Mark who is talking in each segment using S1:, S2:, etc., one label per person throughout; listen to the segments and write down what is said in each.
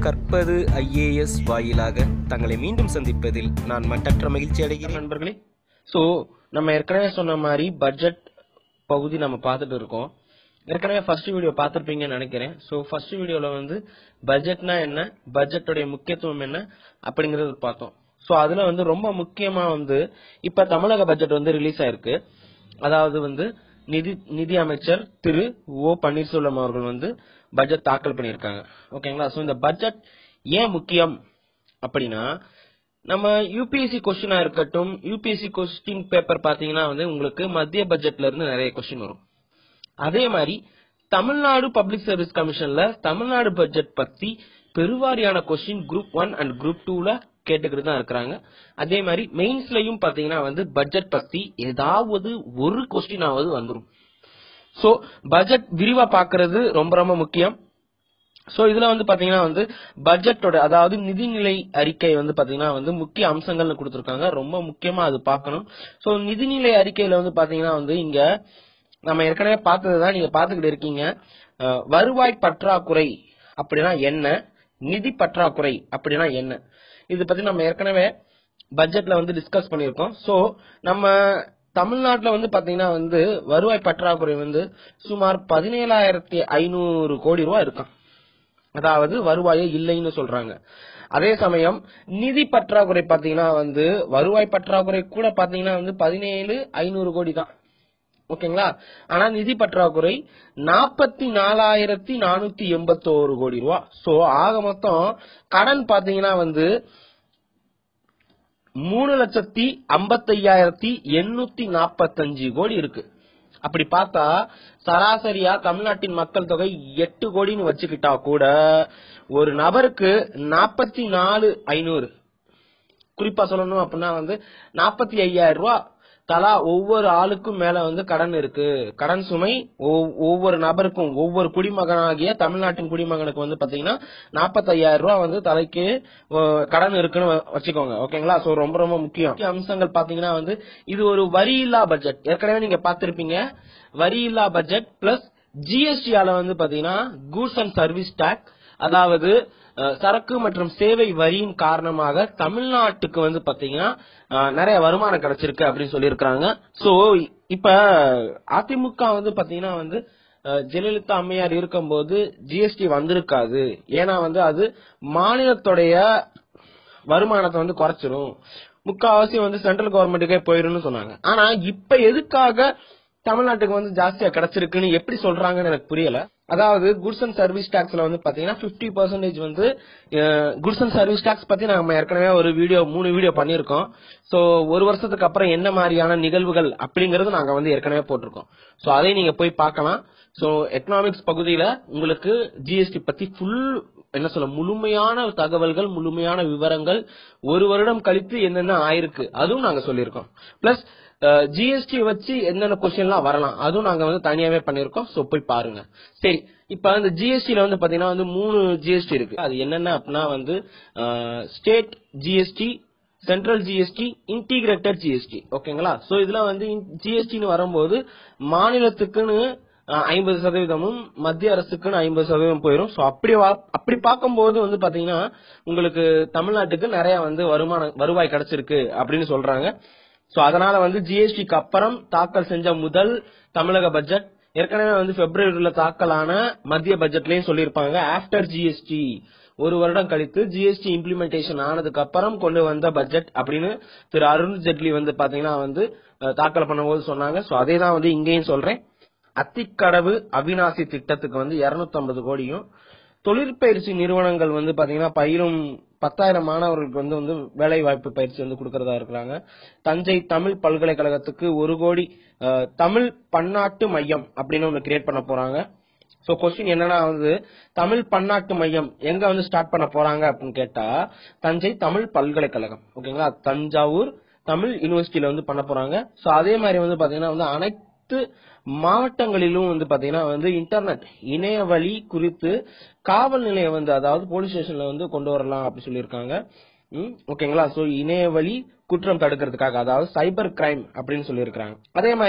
S1: கற்பது ஐஏஎஸ் வாயிலாக தங்களை மீண்டும் சந்திப்பதில் நான் மட்டற்ற மகிழ்ச்சி அடைகிறேன்
S2: நண்பர்களே ஸோ நம்ம ஏற்கனவே சொன்ன மாதிரி பட்ஜெட் பகுதி நம்ம பார்த்துட்டு இருக்கோம் ஏற்கனவே ஃபர்ஸ்ட் வீடியோ பார்த்துருப்பீங்கன்னு நினைக்கிறேன் ஸோ ஃபர்ஸ்ட் வீடியோவில் வந்து பட்ஜெட்னா என்ன பட்ஜெட்டோடைய முக்கியத்துவம் என்ன அப்படிங்கறது பார்த்தோம் ஸோ அதில் வந்து ரொம்ப முக்கியமாக வந்து இப்போ தமிழக பட்ஜெட் வந்து ரிலீஸ் ஆயிருக்கு அதாவது வந்து நிதி நிதி அமைச்சர் திரு ஓ பன்னீர்செல்வம் அவர்கள் வந்து பட்ஜெட் தாக்கல் பண்ணியிருக்காங்க ஓகேங்களா ஸோ இந்த பட்ஜெட் ஏன் முக்கியம் அப்படின்னா நம்ம யூபிஎஸ்சி கொஸ்டினா இருக்கட்டும் யூபிஎஸ்சி கொஸ்டின் பேப்பர் பாத்தீங்கன்னா வந்து உங்களுக்கு மத்திய பட்ஜெட்ல இருந்து நிறைய கொஸ்டின் வரும் அதே மாதிரி தமிழ்நாடு பப்ளிக் சர்வீஸ் கமிஷன்ல தமிழ்நாடு பட்ஜெட் பத்தி பெருவாரியான question group one and group டூல கேட்டுக்கிட்டு தான் இருக்கிறாங்க அதே மாதிரி மெயின்ஸ்லயும் பாத்தீங்கன்னா வந்து பட்ஜெட் பத்தி ஏதாவது ஒரு கொஸ்டினாவது வந்துரும் சோ பட்ஜெட் விரிவா பாக்குறது ரொம்ப ரொம்ப முக்கியம் சோ இதுல வந்து பாத்தீங்கன்னா வந்து பட்ஜெட்டோட அதாவது நிதிநிலை அறிக்கை வந்து பாத்தீங்கன்னா வந்து முக்கிய அம்சங்கள்னு கொடுத்திருக்காங்க ரொம்ப முக்கியமா அது பார்க்கணும் சோ நிதிநிலை அறிக்கையில வந்து பாத்தீங்கன்னா வந்து இங்க நம்ம ஏற்கனவே பார்த்ததுதான் நீங்க பாத்துக்கிட்டு இருக்கீங்க அஹ், வருவாய் பற்றாக்குறை அப்படின்னா என்ன நிதி பற்றாக்குறை அப்படின்னா என்ன இது பத்தி நம்ம ஏற்கனவே பட்ஜெட்ல வந்து டிஸ்கஸ் பண்ணியிருக்கோம் சோ நம்ம தமிழ்நாட்டுல வந்து பாத்தீங்கன்னா வந்து வருவாய் பற்றாக்குறை வந்து சுமார் பதினேழாயிரத்தி ஐநூறு கோடி ரூபாய் இருக்கும் அதாவது வருவாயே இல்லைன்னு சொல்றாங்க அதே சமயம் நிதி பற்றாக்குறை பாத்தீங்கன்னா வந்து வருவாய் பற்றாக்குறை கூட பாத்தீங்கன்னா வந்து பதினேழு ஐநூறு கோடி தான் ஓகேங்களா ஆனா நிதி பற்றாக்குறை நாற்பத்தி நாலாயிரத்தி நானூத்தி எண்பத்தோரு கோடி ரூபா சோ ஆக மொத்தம் கடன் பாத்தீங்கன்னா வந்து மூணு லட்சத்தி ஐம்பத்தையாயிரத்தி எண்ணூத்தி நாற்பத்தஞ்சு கோடி இருக்கு அப்படி பார்த்தா சராசரியா தமிழ்நாட்டின் மக்கள் தொகை எட்டு கோடின்னு வச்சுக்கிட்டா கூட ஒரு நபருக்கு நாற்பத்தி நாலு ஐநூறு குறிப்பா சொல்லணும் அப்படின்னா வந்து நாற்பத்தி ஐயாயிரம் ரூபாய் தலா ஒவ்வொரு ஆளுக்கும் மேல வந்து கடன் இருக்கு கடன் சுமை ஒவ்- ஒவ்வொரு நபருக்கும் ஒவ்வொரு குடிமகனாகிய தமிழ்நாட்டின் குடிமகனுக்கு வந்து பாத்தீங்கன்னா நாற்பத்தி ஐயாயிரம் ரூபாய் வந்து தலைக்கு அஹ், கடன் இருக்குன்னு வ- வச்சுக்கோங்க ஓகேங்களா சோ ரொம்ப ரொம்ப முக்கியம் முக்கிய அம்சங்கள் பாத்தீங்கன்னா வந்து இது ஒரு வரி இல்லா பட்ஜெட் ஏற்கனவே நீங்க பாத்திருப்பீங்க வரி இல்லா பட்ஜெட் பிளஸ் ஜிஎஸ்டியால வந்து பாத்தீங்கன்னா கூட்ஸ் அண்ட் சர்வீஸ் டாக்ஸ் அதாவது அஹ், சரக்கு மற்றும் சேவை வரியின் காரணமாக தமிழ்நாட்டுக்கு வந்து பாத்தீங்கன்னா அஹ், நிறைய வருமானம் கிடைச்சிருக்கு அப்படின்னு சொல்லியிருக்காங்க சோ இப்ப அதிமுக வந்து பாத்தீங்கன்னா வந்து அஹ், ஜெயலலிதா அம்மையார் இருக்கும்போது ஜிஎஸ்டி வந்திருக்காது ஏன்னா வந்து அது மாநிலத்துடைய வருமானத்தை வந்து குறைச்சிரும் முக்காவாசி வந்து சென்ட்ரல் கவர்மெண்ட்டுக்கே போயிரும்னு சொன்னாங்க ஆனா இப்ப எதுக்காக தமிழ்நாட்டுக்கு வந்து ஜாஸ்தியா கிடைச்சிருக்குன்னு எப்படி சொல்றாங்கன்னு எனக்கு புரியல அதாவது குட்ஸ் அண்ட் சர்வீஸ் டாக்ஸ்ல வந்து பாத்தீங்கன்னா 50% பர்சன்டேஜ் வந்து குட்ஸ் அண்ட் சர்வீஸ் டாக்ஸ் பத்தி நம்ம ஏற்கனவே ஒரு வீடியோ மூணு வீடியோ பண்ணிருக்கோம் சோ ஒரு வருஷத்துக்கு அப்புறம் என்ன மாதிரியான நிகழ்வுகள் அப்படிங்கறது நாங்க வந்து ஏற்கனவே போட்டிருக்கோம் சோ அதை நீங்க போய் பார்க்கலாம் சோ எக்கனாமிக்ஸ் பகுதியில உங்களுக்கு ஜிஎஸ்டி பத்தி ஃபுல் என்ன சொல்ல முழுமையான தகவல்கள் முழுமையான விவரங்கள் ஒரு வருடம் கழித்து என்னென்ன ஆயிருக்கு அதுவும் நாங்க சொல்லியிருக்கோம் பிளஸ் ஜிஎஸ்டி வச்சு என்னென்ன கொஸ்டின்லாம் வரலாம் அதுவும் நாங்க வந்து தனியாவே பண்ணிருக்கோம் சோ போய் பாருங்க சரி இப்ப அந்த ஜிஎஸ்டில வந்து பாத்தீங்கன்னா வந்து மூணு ஜிஎஸ்டி இருக்கு அது என்னென்ன அப்படின்னா வந்து state GST central GST integrated GST ஓகேங்களா சோ இதுல வந்து ஜிஎஸ்டின்னு வரும்போது மாநிலத்துக்குன்னு ஐம்பது சதவீதமும் மத்திய அரசுக்குன்னு ஐம்பது சதவீதம் போயிடும் சோ அப்படி வா- அப்படி பார்க்கும்போது வந்து பாத்தீங்கன்னா உங்களுக்கு தமிழ்நாட்டுக்கு நிறைய வந்து வருமான வருவாய் கிடைச்சிருக்கு அப்படின்னு சொல்றாங்க சோ அதனால வந்து ஜிஎஸ்டிக்கு அப்புறம் தாக்கல் செஞ்ச முதல் தமிழக பட்ஜெட் ஏற்கனவே வந்து பிப்ரவரியில தாக்கலான மத்திய பட்ஜெட்லயும் சொல்லியிருப்பாங்க ஆஃப்டர் ஜிஎஸ்டி ஒரு வருடம் கழித்து ஜிஎஸ்டி இம்ப்ளிமெண்டேஷன் ஆனதுக்கு அப்புறம் கொண்டு வந்த பட்ஜெட் அப்படின்னு திரு அருண் ஜெட்லி வந்து பாத்தீங்கன்னா வந்து அஹ், தாக்கல் பண்ணும்போது சொன்னாங்க சோ அதே தான் வந்து இங்கேயும் சொல்றேன் அத்திக்கடவு அவிநாசி திட்டத்துக்கு வந்து 250 கோடியும் தொழிற்பயிற்சி நிறுவனங்கள் வந்து பாத்தீங்கன்னா பயிலும் பத்தாயிரம் மாணவர்களுக்கு வந்து வந்து வேலை வாய்ப்பு பயிற்சி வந்து கொடுக்கறதா இருக்கிறாங்க தஞ்சை தமிழ் பல்கலைக்கழகத்துக்கு ஒரு கோடி அஹ், தமிழ் பன்னாட்டு மையம் அப்படின்னு ஒன்னு கிரியேட் பண்ண போறாங்க சோ கொஸ்டின் என்னன்னா வந்து தமிழ் பன்னாட்டு மையம் எங்க வந்து ஸ்டார்ட் பண்ண போறாங்க அப்படின்னு கேட்டா தஞ்சை தமிழ் பல்கலைக்கழகம் ஓகேங்களா தஞ்சாவூர் தமிழ் யூனிவர்சிட்டியில வந்து பண்ண போறாங்க சோ அதே மாதிரி வந்து பாத்தீங்கன்னா வந்து அனைத்து மாவட்டங்களிலும் வந்து பாத்தீங்கன்னா வந்து இன்டர்நெட் இணைய வழி குறித்து காவல் நிலையம் வந்து அதாவது போலீஸ் ஸ்டேஷன்ல வந்து கொண்டு வரலாம் அப்படி சொல்லியிருக்காங்க ம், ஓகேங்களா சோ இணைய வழி குற்றம் தடுக்கிறதுக்காக அதாவது சைபர் கிரைம் அப்படின்னு சொல்லியிருக்காங்க அதே மாதிரி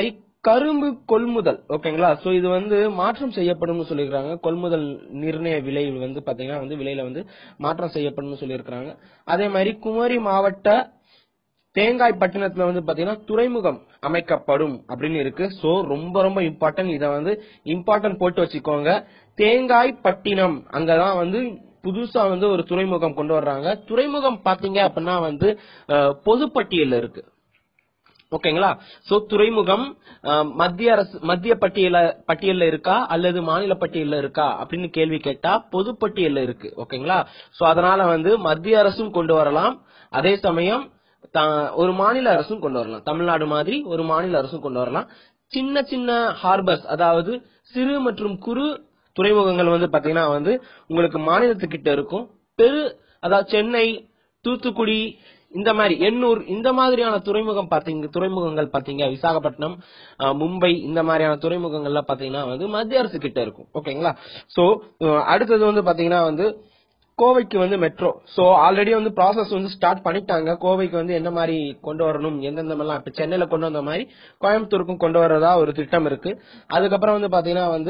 S2: கரும்பு கொள்முதல் ஓகேங்களா சோ இது வந்து மாற்றம் செய்யப்படும்னு சொல்லியிருக்காங்க கொள்முதல் நிர்ணய விலை வந்து பாத்தீங்கன்னா வந்து விலையில வந்து மாற்றம் செய்யப்படும்னு சொல்லியிருக்காங்க அதே மாதிரி குமரி மாவட்ட தேங்காய் பட்டினத்துல வந்து பாத்தீங்கன்னா துறைமுகம் அமைக்கப்படும் அப்படின்னு இருக்கு சோ ரொம்ப ரொம்ப இம்பார்ட்டன்ட் இத வந்து இம்பார்ட்டன்ட் போட்டு வச்சுக்கோங்க தேங்காய் பட்டினம் அங்கதான் வந்து புதுசா வந்து ஒரு துறைமுகம் கொண்டு வர்றாங்க துறைமுகம் பாத்தீங்க அப்படின்னா வந்து அஹ், பொதுப்பட்டியல்ல இருக்கு ஓகேங்களா சோ துறைமுகம் அஹ், மத்திய அரசு மத்திய பட்டியல பட்டியல்ல இருக்கா அல்லது மாநில பட்டியல்ல இருக்கா அப்படின்னு கேள்வி கேட்டா பொது பட்டியல்ல இருக்கு ஓகேங்களா சோ அதனால வந்து மத்திய அரசும் கொண்டு வரலாம் அதே சமயம் த- ஒரு மாநில அரசும் கொண்டு வரலாம் தமிழ்நாடு மாதிரி ஒரு மாநில அரசும் கொண்டு வரலாம் சின்ன சின்ன ஹார்பர்ஸ் அதாவது சிறு மற்றும் குறு துறைமுகங்கள் வந்து பாத்தீங்கன்னா வந்து உங்களுக்கு மாநிலத்துக்கிட்ட இருக்கும் பெரு அதாவது சென்னை தூத்துக்குடி இந்த மாதிரி எண்ணூர் இந்த மாதிரியான துறைமுகம் பாத்தீங்க துறைமுகங்கள் பாத்தீங்க விசாகப்பட்டினம் அஹ், மும்பை இந்த மாதிரியான துறைமுகங்கள்ல பாத்தீங்கன்னா வந்து மத்திய அரசு கிட்ட இருக்கும் ஓகேங்களா சோ அடுத்தது வந்து பாத்தீங்கன்னா வந்து கோவைக்கு வந்து மெட்ரோ சோ ஆல்ரெடி வந்து ப்ராசஸ் வந்து ஸ்டார்ட் பண்ணிட்டாங்க கோவைக்கு வந்து என்ன மாதிரி கொண்டு வரணும் எந்தெந்த மாதிரிலாம் இப்ப சென்னையில கொண்டு வந்த மாதிரி கோயம்புத்தூருக்கும் கொண்டு வரதா ஒரு திட்டம் இருக்கு அதுக்கப்புறம் வந்து பாத்தீங்கன்னா வந்து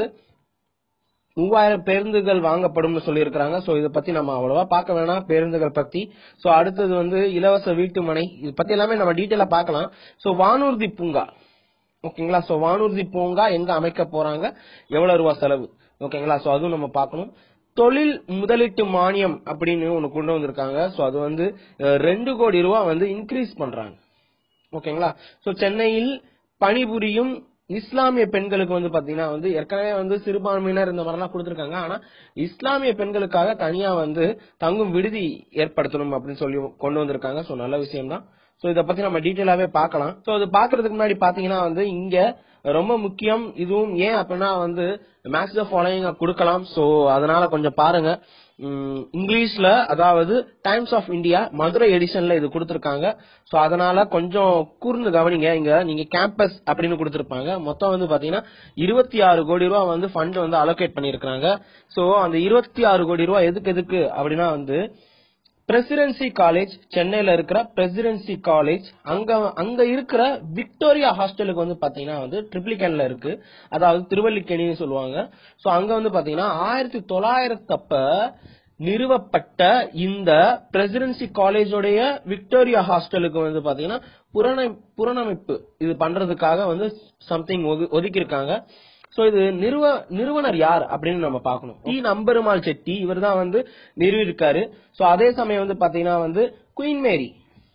S2: மூவாயிரம் பேருந்துகள் வாங்கப்படும்னு சொல்லியிருக்கிறாங்க சோ இதை பத்தி நம்ம அவ்வளவா பார்க்க வேணாம் பேருந்துகள் பத்தி சோ அடுத்தது வந்து இலவச வீட்டு மனை இது பத்தி எல்லாமே நம்ம டீட்டெயிலா பார்க்கலாம் சோ வானூர்தி பூங்கா ஓகேங்களா சோ வானூர்தி பூங்கா எங்க அமைக்க போறாங்க எவ்வளவு ரூபா செலவு ஓகேங்களா சோ அதுவும் நம்ம பார்க்கணும் தொழில் முதலீட்டு மானியம் அப்படின்னு ஒண்ணு கொண்டு வந்திருக்காங்க சோ அது வந்து அஹ், ரெண்டு கோடி ரூபாய் வந்து இன்க்ரீஸ் பண்றாங்க ஓகேங்களா சோ சென்னையில் பணிபுரியும் இஸ்லாமிய பெண்களுக்கு வந்து பாத்தீங்கன்னா வந்து ஏற்கனவே வந்து சிறுபான்மையினர் இந்த மாதிரிலாம் கொடுத்திருக்காங்க ஆனா இஸ்லாமிய பெண்களுக்காக தனியா வந்து தங்கும் விடுதி ஏற்படுத்தணும் அப்படின்னு சொல்லி கொண்டு வந்திருக்காங்க சோ நல்ல விஷயம் தான் சோ இத பத்தி நம்ம டீட்டெயிலாவே பார்க்கலாம் சோ அது பாக்குறதுக்கு முன்னாடி பாத்தீங்கன்னா வந்து இங்க ரொம்ப முக்கியம் இதுவும் ஏன் அப்படின்னா வந்து மேக்ஸ் ஃபாலோயிங் கொடுக்கலாம் சோ அதனால கொஞ்சம் பாருங்க உம், இங்கிலீஷ்ல அதாவது டைம்ஸ் ஆஃப் இந்தியா மதுரை எடிஷன்ல இது கொடுத்திருக்காங்க சோ அதனால கொஞ்சம் கூர்ந்து கவனிங்க இங்க நீங்க கேம்பஸ் அப்படின்னு கொடுத்திருப்பாங்க மொத்தம் வந்து பாத்தீங்கன்னா இருபத்தி ஆறு கோடி ரூபாய் வந்து ஃபண்ட் வந்து அலோகேட் பண்ணிருக்காங்க சோ அந்த இருபத்தி ஆறு கோடி ரூபாய் எதுக்கு எதுக்கு அப்படின்னா வந்து பிரசிடென்சி காலேஜ் சென்னையில இருக்கிற பிரசிடென்சி காலேஜ் அங்க அங்க இருக்கிற விக்டோரியா ஹாஸ்டலுக்கு வந்து பாத்தீங்கன்னா வந்து ட்ரிப்ளிகன்ல இருக்கு அதாவது திருவல்லிக்கேணின்னு சொல்லுவாங்க சோ அங்க வந்து பாத்தீங்கன்னா ஆயிரத்தி தொள்ளாயிரத்தப்ப நிறுவப்பட்ட இந்த பிரசிடென்சி காலேஜோடைய விக்டோரியா ஹாஸ்டலுக்கு வந்து பாத்தீங்கன்னா புறணை புறணமைப்பு இது பண்றதுக்காக வந்து சம்திங் ஒதுக்கி இருக்காங்க சோ இது நிறுவ நிறுவனர் யார் அப்படின்னு நம்ம பார்க்கணும் டி நம்பெருமாள் செட்டி இவர் தான் வந்து நிறுவிருக்காரு சோ அதே சமயம் வந்து பாத்தீங்கன்னா வந்து குயின் மேரி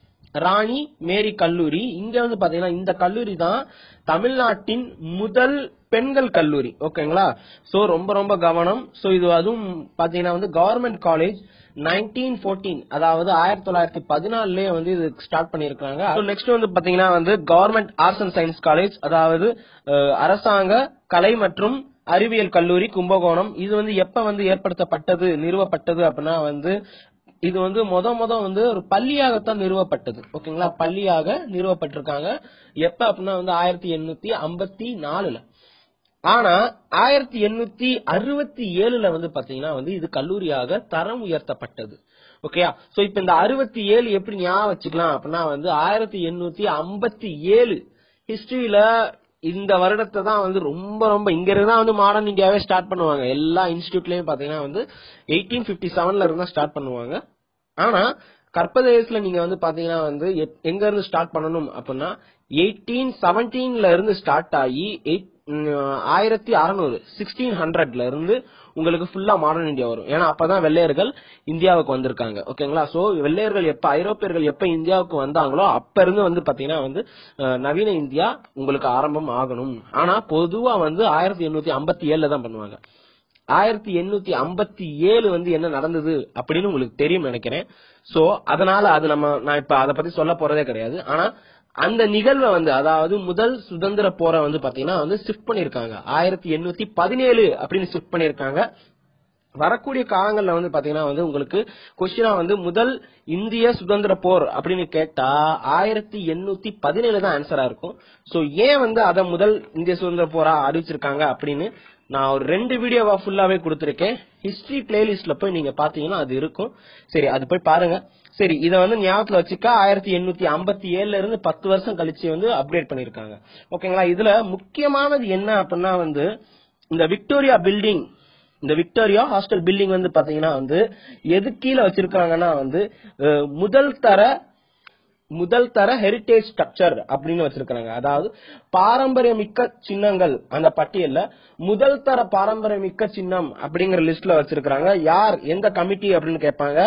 S2: ராணி மேரி கல்லூரி இங்க வந்து பாத்தீங்கன்னா இந்த கல்லூரி தான் தமிழ்நாட்டின் முதல் பெண்கள் கல்லூரி ஓகேங்களா சோ ரொம்ப ரொம்ப கவனம் சோ இது அதுவும் பாத்தீங்கன்னா வந்து கவர்மெண்ட் காலேஜ் நைன்டீன் ஃபோர்டீன் அதாவது ஆயிரத்தி தொள்ளாயிரத்தி பதினாலுலயே வந்து இது ஸ்டார்ட் பண்ணிருக்காங்க நெக்ஸ்ட் வந்து பாத்தீங்கன்னா வந்து government arts and science college அதாவது அஹ், அரசாங்க கலை மற்றும் அறிவியல் கல்லூரி கும்பகோணம் இது வந்து எப்ப வந்து ஏற்படுத்தப்பட்டது நிறுவப்பட்டது அப்படின்னா வந்து இது வந்து முத முத வந்து ஒரு பள்ளியாகத்தான் நிறுவப்பட்டது ஓகேங்களா பள்ளியாக நிறுவப்பட்டிருக்காங்க எப்ப அப்படின்னா வந்து ஆயிரத்தி எண்ணூத்தி ஐம்பத்தி நாலுல ஆனா ஆயிரத்தி எண்ணூத்தி அறுபத்தி ஏழுல வந்து பாத்தீங்கன்னா வந்து இது கல்லூரியாக தரம் உயர்த்தப்பட்டது ஓகேயா சோ இப்ப இந்த அறுபத்தி ஏழு எப்படி ஞாபகம் வச்சுக்கலாம் அப்படின்னா வந்து ஆயிரத்தி எண்ணூத்தி ஐம்பத்தி ஏழு ஹிஸ்டரியில இந்த வருடத்தை தான் வந்து ரொம்ப ரொம்ப இங்க இருந்து தான் வந்து மாடர்ன் இந்தியாவே ஸ்டார்ட் பண்ணுவாங்க எல்லா இன்ஸ்டியூட்லயும் பாத்தீங்கன்னா வந்து எயிட்டீன் பிப்டி செவன்ல இருந்தா ஸ்டார்ட் பண்ணுவாங்க ஆனா கற்பதேசத்துல நீங்க வந்து பாத்தீங்கன்னா வந்து எப்- எங்க இருந்து ஸ்டார்ட் பண்ணணும் அப்படின்னா எயிட்டீன் செவன்டீன்ல இருந்து ஸ்டார்ட் ஆகி ஆயிரத்தி அறுநூறு சிக்ஸ்டீன் ஹண்ட்ரட்ல இருந்து உங்களுக்கு ஃபுல்லா மாடர்ன் இந்தியா வரும் ஏன்னா அப்பதான் வெள்ளையர்கள் இந்தியாவுக்கு வந்திருக்காங்க ஓகேங்களா சோ வெள்ளையர்கள் எப்ப ஐரோப்பியர்கள் எப்ப இந்தியாவுக்கு வந்தாங்களோ அப்ப இருந்து வந்து பாத்தீங்கன்னா வந்து அஹ், நவீன இந்தியா உங்களுக்கு ஆரம்பம் ஆகணும் ஆனா பொதுவா வந்து ஆயிரத்தி எண்ணூத்தி ஐம்பத்தி ஏழுல தான் பண்ணுவாங்க ஆயிரத்தி எண்ணூத்தி ஐம்பத்தி ஏழு வந்து என்ன நடந்தது அப்படின்னு உங்களுக்கு தெரியும் நினைக்கிறேன் சோ அதனால அது நம்ம நான் இப்ப அதை பத்தி சொல்ல போறதே கிடையாது ஆனா அந்த நிகழ்வை வந்து அதாவது முதல் சுதந்திர போரை வந்து பாத்தீங்கன்னா வந்து ஷிஃப்ட் பண்ணிருக்காங்க ஆயிரத்தி எண்ணூத்தி பதினேழு அப்படின்னு ஷிஃப்ட் பண்ணிருக்காங்க வரக்கூடிய காலங்கள்ல வந்து பாத்தீங்கன்னா வந்து உங்களுக்கு கொஸ்டினா வந்து முதல் இந்திய சுதந்திர போர் அப்படின்னு கேட்டா ஆயிரத்தி எண்ணூத்தி பதினேழு தான் ஆன்சரா இருக்கும் சோ ஏன் வந்து அத முதல் இந்திய சுதந்திர போரா அறிவிச்சிருக்காங்க அப்படின்னு நான் ஒரு ரெண்டு வீடியோவா ஃபுல்லாவே கொடுத்துருக்கேன் ஹிஸ்டரி பிளேலிஸ்ட்ல போய் நீங்க பாத்தீங்கன்னா அது இருக்கும் சரி அது போய் பாருங்க சரி இத வந்து ஞாபகத்துல வச்சுக்க ஆயிரத்தி எண்ணூத்தி ஐம்பத்தி ஏழுல இருந்து பத்து வருஷம் கழிச்சு வந்து அப்டேட் பண்ணிருக்காங்க ஓகேங்களா இதுல முக்கியமானது என்ன அப்படின்னா வந்து இந்த விக்டோரியா பில்டிங் இந்த விக்டோரியா ஹாஸ்டல் பில்டிங் வந்து பாத்தீங்கன்னா வந்து எது கீழே வச்சிருக்காங்கன்னா வந்து அஹ், முதல் தர முதல் தர ஹெரிட்டேஜ் ஸ்ட்ரக்சர் அப்படின்னு வச்சிருக்காங்க அதாவது பாரம்பரியமிக்க சின்னங்கள் அந்த பட்டியல்ல முதல் தர பாரம்பரியமிக்க சின்னம் அப்படிங்கிற லிஸ்ட்ல வச்சிருக்காங்க யார் எந்த கமிட்டி அப்படின்னு கேட்பாங்க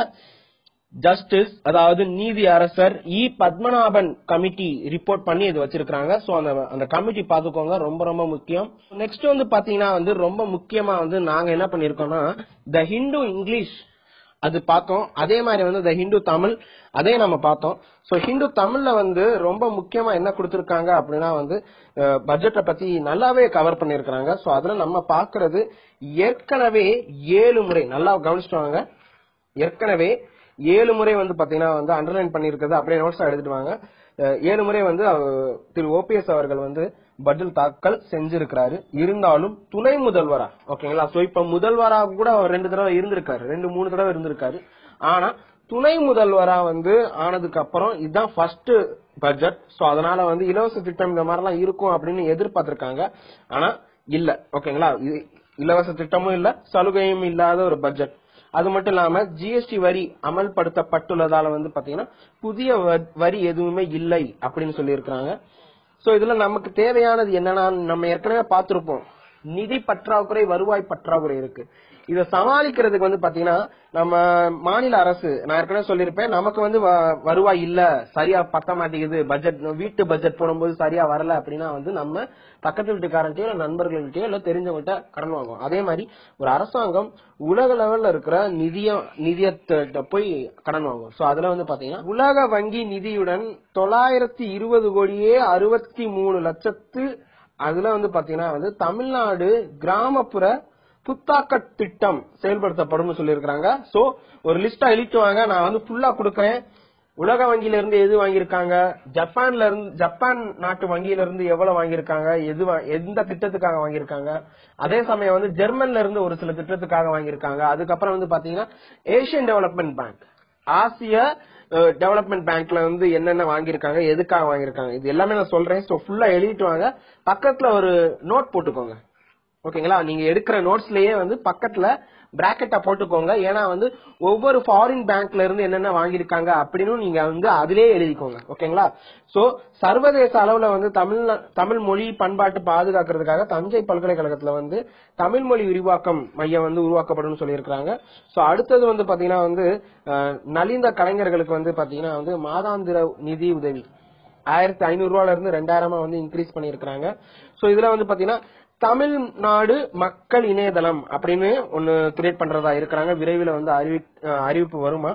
S2: ஜஸ்டிஸ் அதாவது நீதி அரசர் இ பத்மநாபன் கமிட்டி ரிப்போர்ட் பண்ணி இது வச்சிருக்காங்க சோ அந்த அந்த கமிட்டி பாத்துக்கோங்க ரொம்ப ரொம்ப முக்கியம் நெக்ஸ்ட் வந்து பாத்தீங்கன்னா வந்து ரொம்ப முக்கியமா வந்து நாங்க என்ன பண்ணிருக்கோம்னா த ஹிந்து இங்கிலீஷ் அது பார்த்தோம் அதே மாதிரி வந்து த ஹிந்து தமிழ் அதே நம்ம பார்த்தோம் சோ ஹிந்து தமிழ்ல வந்து ரொம்ப முக்கியமா என்ன கொடுத்திருக்காங்க அப்படின்னா வந்து பட்ஜெட்டை பத்தி நல்லாவே கவர் பண்ணிருக்காங்க சோ அதுல நம்ம பாக்குறது ஏற்கனவே ஏழு முறை நல்லா கவனிச்சுட்டு வாங்க ஏற்கனவே ஏழு முறை வந்து பாத்தீங்கன்னா வந்து அண்டர்லைன் பண்ணிருக்கிறது அப்படியே நோட்ஸ் எடுத்துட்டு வாங்க அஹ் ஏழு முறை வந்து அவர் திரு ஓபிஎஸ் அவர்கள் வந்து பட்ஜெட் தாக்கல் செஞ்சிருக்கிறாரு இருந்தாலும் துணை முதல்வரா ஓகேங்களா சோ இப்ப முதல்வரா கூட அவர் ரெண்டு தடவை இருந்திருக்காரு ரெண்டு மூணு தடவை இருந்திருக்காரு ஆனா துணை முதல்வரா வந்து ஆனதுக்கு அப்புறம் இதுதான் ஃபர்ஸ்ட் பட்ஜெட் சோ அதனால வந்து இலவச திட்டம் இந்த மாதிரிலாம் இருக்கும் அப்படின்னு எதிர்பார்த்திருக்காங்க ஆனா இல்ல ஓகேங்களா இது இலவச திட்டமும் இல்ல சலுகையும் இல்லாத ஒரு பட்ஜெட் அது மட்டும் இல்லாம ஜிஎஸ்டி வரி அமல்படுத்தப்பட்டுள்ளதால வந்து பாத்தீங்கன்னா புதிய வ- வரி எதுவுமே இல்லை அப்படின்னு சொல்லியிருக்கிறாங்க சோ இதுல நமக்கு தேவையானது என்னன்னா நம்ம ஏற்கனவே பார்த்திருப்போம் நிதி பற்றாக்குறை வருவாய் பற்றாக்குறை இருக்கு இத சமாளிக்கிறதுக்கு வந்து பாத்தீங்கன்னா நம்ம மாநில அரசு நான் ஏற்கனவே சொல்லியிருப்பேன் நமக்கு வந்து வ- வருவாய் இல்ல சரியா பத்த மாட்டேங்குது பட்ஜெட் வீட்டு பட்ஜெட் போடும்போது சரியா வரல அப்படின்னா வந்து நம்ம பக்கத்து வீட்டுக்காரன்ட்டயோ இல்ல நண்பர்கள்ட்டயோ இல்ல தெரிஞ்சவங்ககிட்ட கடன் வாங்குவோம் அதே மாதிரி ஒரு அரசாங்கம் உலக லெவல்ல இருக்கிற நிதிய நிதியத்திட்ட போய் கடன் வாங்குவோம் சோ அதுல வந்து பாத்தீங்கன்னா உலக வங்கி நிதியுடன் தொள்ளாயிரத்தி இருபது கோடியே அறுபத்தி மூணு லட்சத்து அதுல வந்து பாத்தீங்கன்னா வந்து தமிழ்நாடு கிராமப்புற புத்தாக்க திட்டம் செயல்படுத்தப்படும் சொல்லியிருக்காங்க சோ ஒரு லிஸ்டா இழுத்துவாங்க நான் வந்து ஃபுல்லா கொடுக்கறேன் உலக வங்கியில இருந்து எது வாங்கியிருக்காங்க ஜப்பான்ல இருந்து ஜப்பான் நாட்டு வங்கியில இருந்து எவ்வளவு வாங்கியிருக்காங்க எது வா- எந்த திட்டத்துக்காக வாங்கியிருக்காங்க அதே சமயம் வந்து ஜெர்மன்ல இருந்து ஒரு சில திட்டத்துக்காக வாங்கியிருக்காங்க அதுக்கப்புறம் வந்து பாத்தீங்கன்னா ஏசியன் டெவலப்மெண்ட் பேங்க் ஆசிய டெவலப்மெண்ட் பேங்க்ல வந்து என்னென்ன வாங்கியிருக்காங்க எதுக்காக வாங்கியிருக்காங்க இது எல்லாமே நான் சொல்றேன் சோ ஃபுல்லா எழுதிட்டு வாங்க பக்கத்துல ஒரு நோட் போட்டுக்கோங்க ஓகேங்களா நீங்க எடுக்கிற நோட்ஸ்லயே வந்து பக்கத்துல பிராக்கெட்டா போட்டுக்கோங்க ஏன்னா வந்து ஒவ்வொரு ஃபாரின் பேங்க்ல இருந்து என்னென்ன வாங்கியிருக்காங்க அப்படின்னு நீங்க வந்து அதிலே எழுதிக்கோங்க ஓகேங்களா சோ சர்வதேச அளவுல வந்து தமிழ் தமிழ் மொழி பண்பாட்டு பாதுகாக்கிறதுக்காக தஞ்சை பல்கலைக்கழகத்துல வந்து தமிழ் மொழி விரிவாக்கம் மையம் வந்து உருவாக்கப்படும் சொல்லியிருக்காங்க சோ அடுத்தது வந்து பாத்தீங்கன்னா வந்து அஹ், நலிந்த கலைஞர்களுக்கு வந்து பாத்தீங்கன்னா வந்து மாதாந்திர நிதி உதவி ஆயிரத்தி ஐநூறு ரூபாயில இருந்து ரெண்டாயிரமா வந்து இன்க்ரீஸ் பண்ணிருக்காங்க சோ இதுல வந்து பாத்தீங்கன்னா தமிழ்நாடு மக்கள் இணையதளம் அப்படின்னு ஒன்னு கிரியேட் பண்றதா இருக்கிறாங்க விரைவில் வந்து அறிவி அஹ் அறிவிப்பு வருமா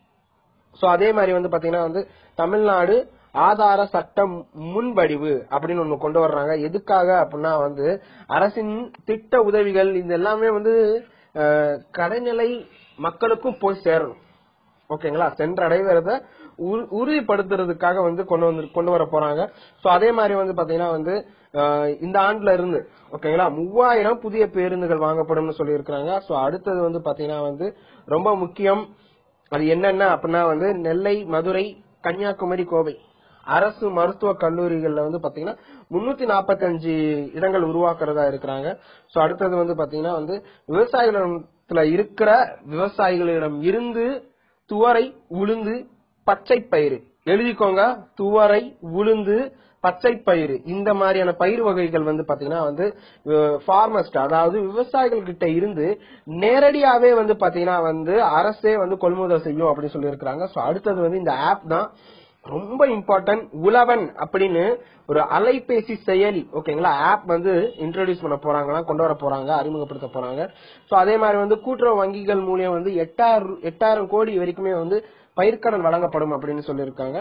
S2: சோ அதே மாதிரி வந்து பாத்தீங்கன்னா வந்து தமிழ்நாடு ஆதார சட்டம் முன்வடிவு அப்படின்னு ஒண்ணு கொண்டு வர்றாங்க எதுக்காக அப்படின்னா வந்து அரசின் திட்ட உதவிகள் இது எல்லாமே வந்து அஹ், கடைநிலை மக்களுக்கும் போய் சேரணும் ஓகேங்களா சென்றடைவத உறு- உறுதிப்படுத்துறதுக்காக வந்து கொண்டு வந்து கொண்டு வர போறாங்க சோ அதே மாதிரி வந்து பாத்தீங்கன்னா வந்து அஹ், இந்த ஆண்டுல இருந்து ஓகேங்களா மூவாயிரம் புதிய பேருந்துகள் வாங்கப்படும்னு சொல்லியிருக்காங்க சோ அடுத்தது வந்து பாத்தீங்கன்னா வந்து ரொம்ப முக்கியம் அது என்னென்ன அப்படின்னா வந்து நெல்லை மதுரை கன்னியாகுமரி கோவை அரசு மருத்துவ கல்லூரிகள்ல வந்து பாத்தீங்கன்னா முன்னூத்தி நாற்பத்தஞ்சு இடங்கள் உருவாக்குறதா இருக்கிறாங்க சோ அடுத்தது வந்து பாத்தீங்கன்னா வந்து விவசாயிகளிடத்துல இருக்கிற விவசாயிகளிடம் இருந்து துவரை உளுந்து பச்சை பயிறு எழுதிக்கோங்க துவரை உளுந்து பச்சை பயிறு இந்த மாதிரியான பயிர் வகைகள் வந்து பாத்தீங்கன்னா வந்து ஃபார்மஸ்ட் அதாவது விவசாயிகள் கிட்ட இருந்து நேரடியாவே வந்து பாத்தீங்கன்னா வந்து அரசே வந்து கொள்முதல் செய்யும் அப்படின்னு சொல்லியிருக்கிறாங்க சோ அடுத்தது வந்து இந்த ஆப் தான் ரொம்ப இம்பார்ட்டன்ட் உழவன் அப்படின்னு ஒரு அலைபேசி செயலி ஓகேங்களா ஆப் வந்து இன்ட்ரோடியூஸ் பண்ண போறாங்களாம் கொண்டு வர போறாங்க அறிமுகப்படுத்த போறாங்க சோ அதே மாதிரி வந்து கூட்டுறவு வங்கிகள் மூலியம் வந்து எட்டாயிரம் எட்டாயிரம் கோடி வரைக்குமே வந்து பயிர்க்கடன் வழங்கப்படும் அப்படின்னு சொல்லியிருக்காங்க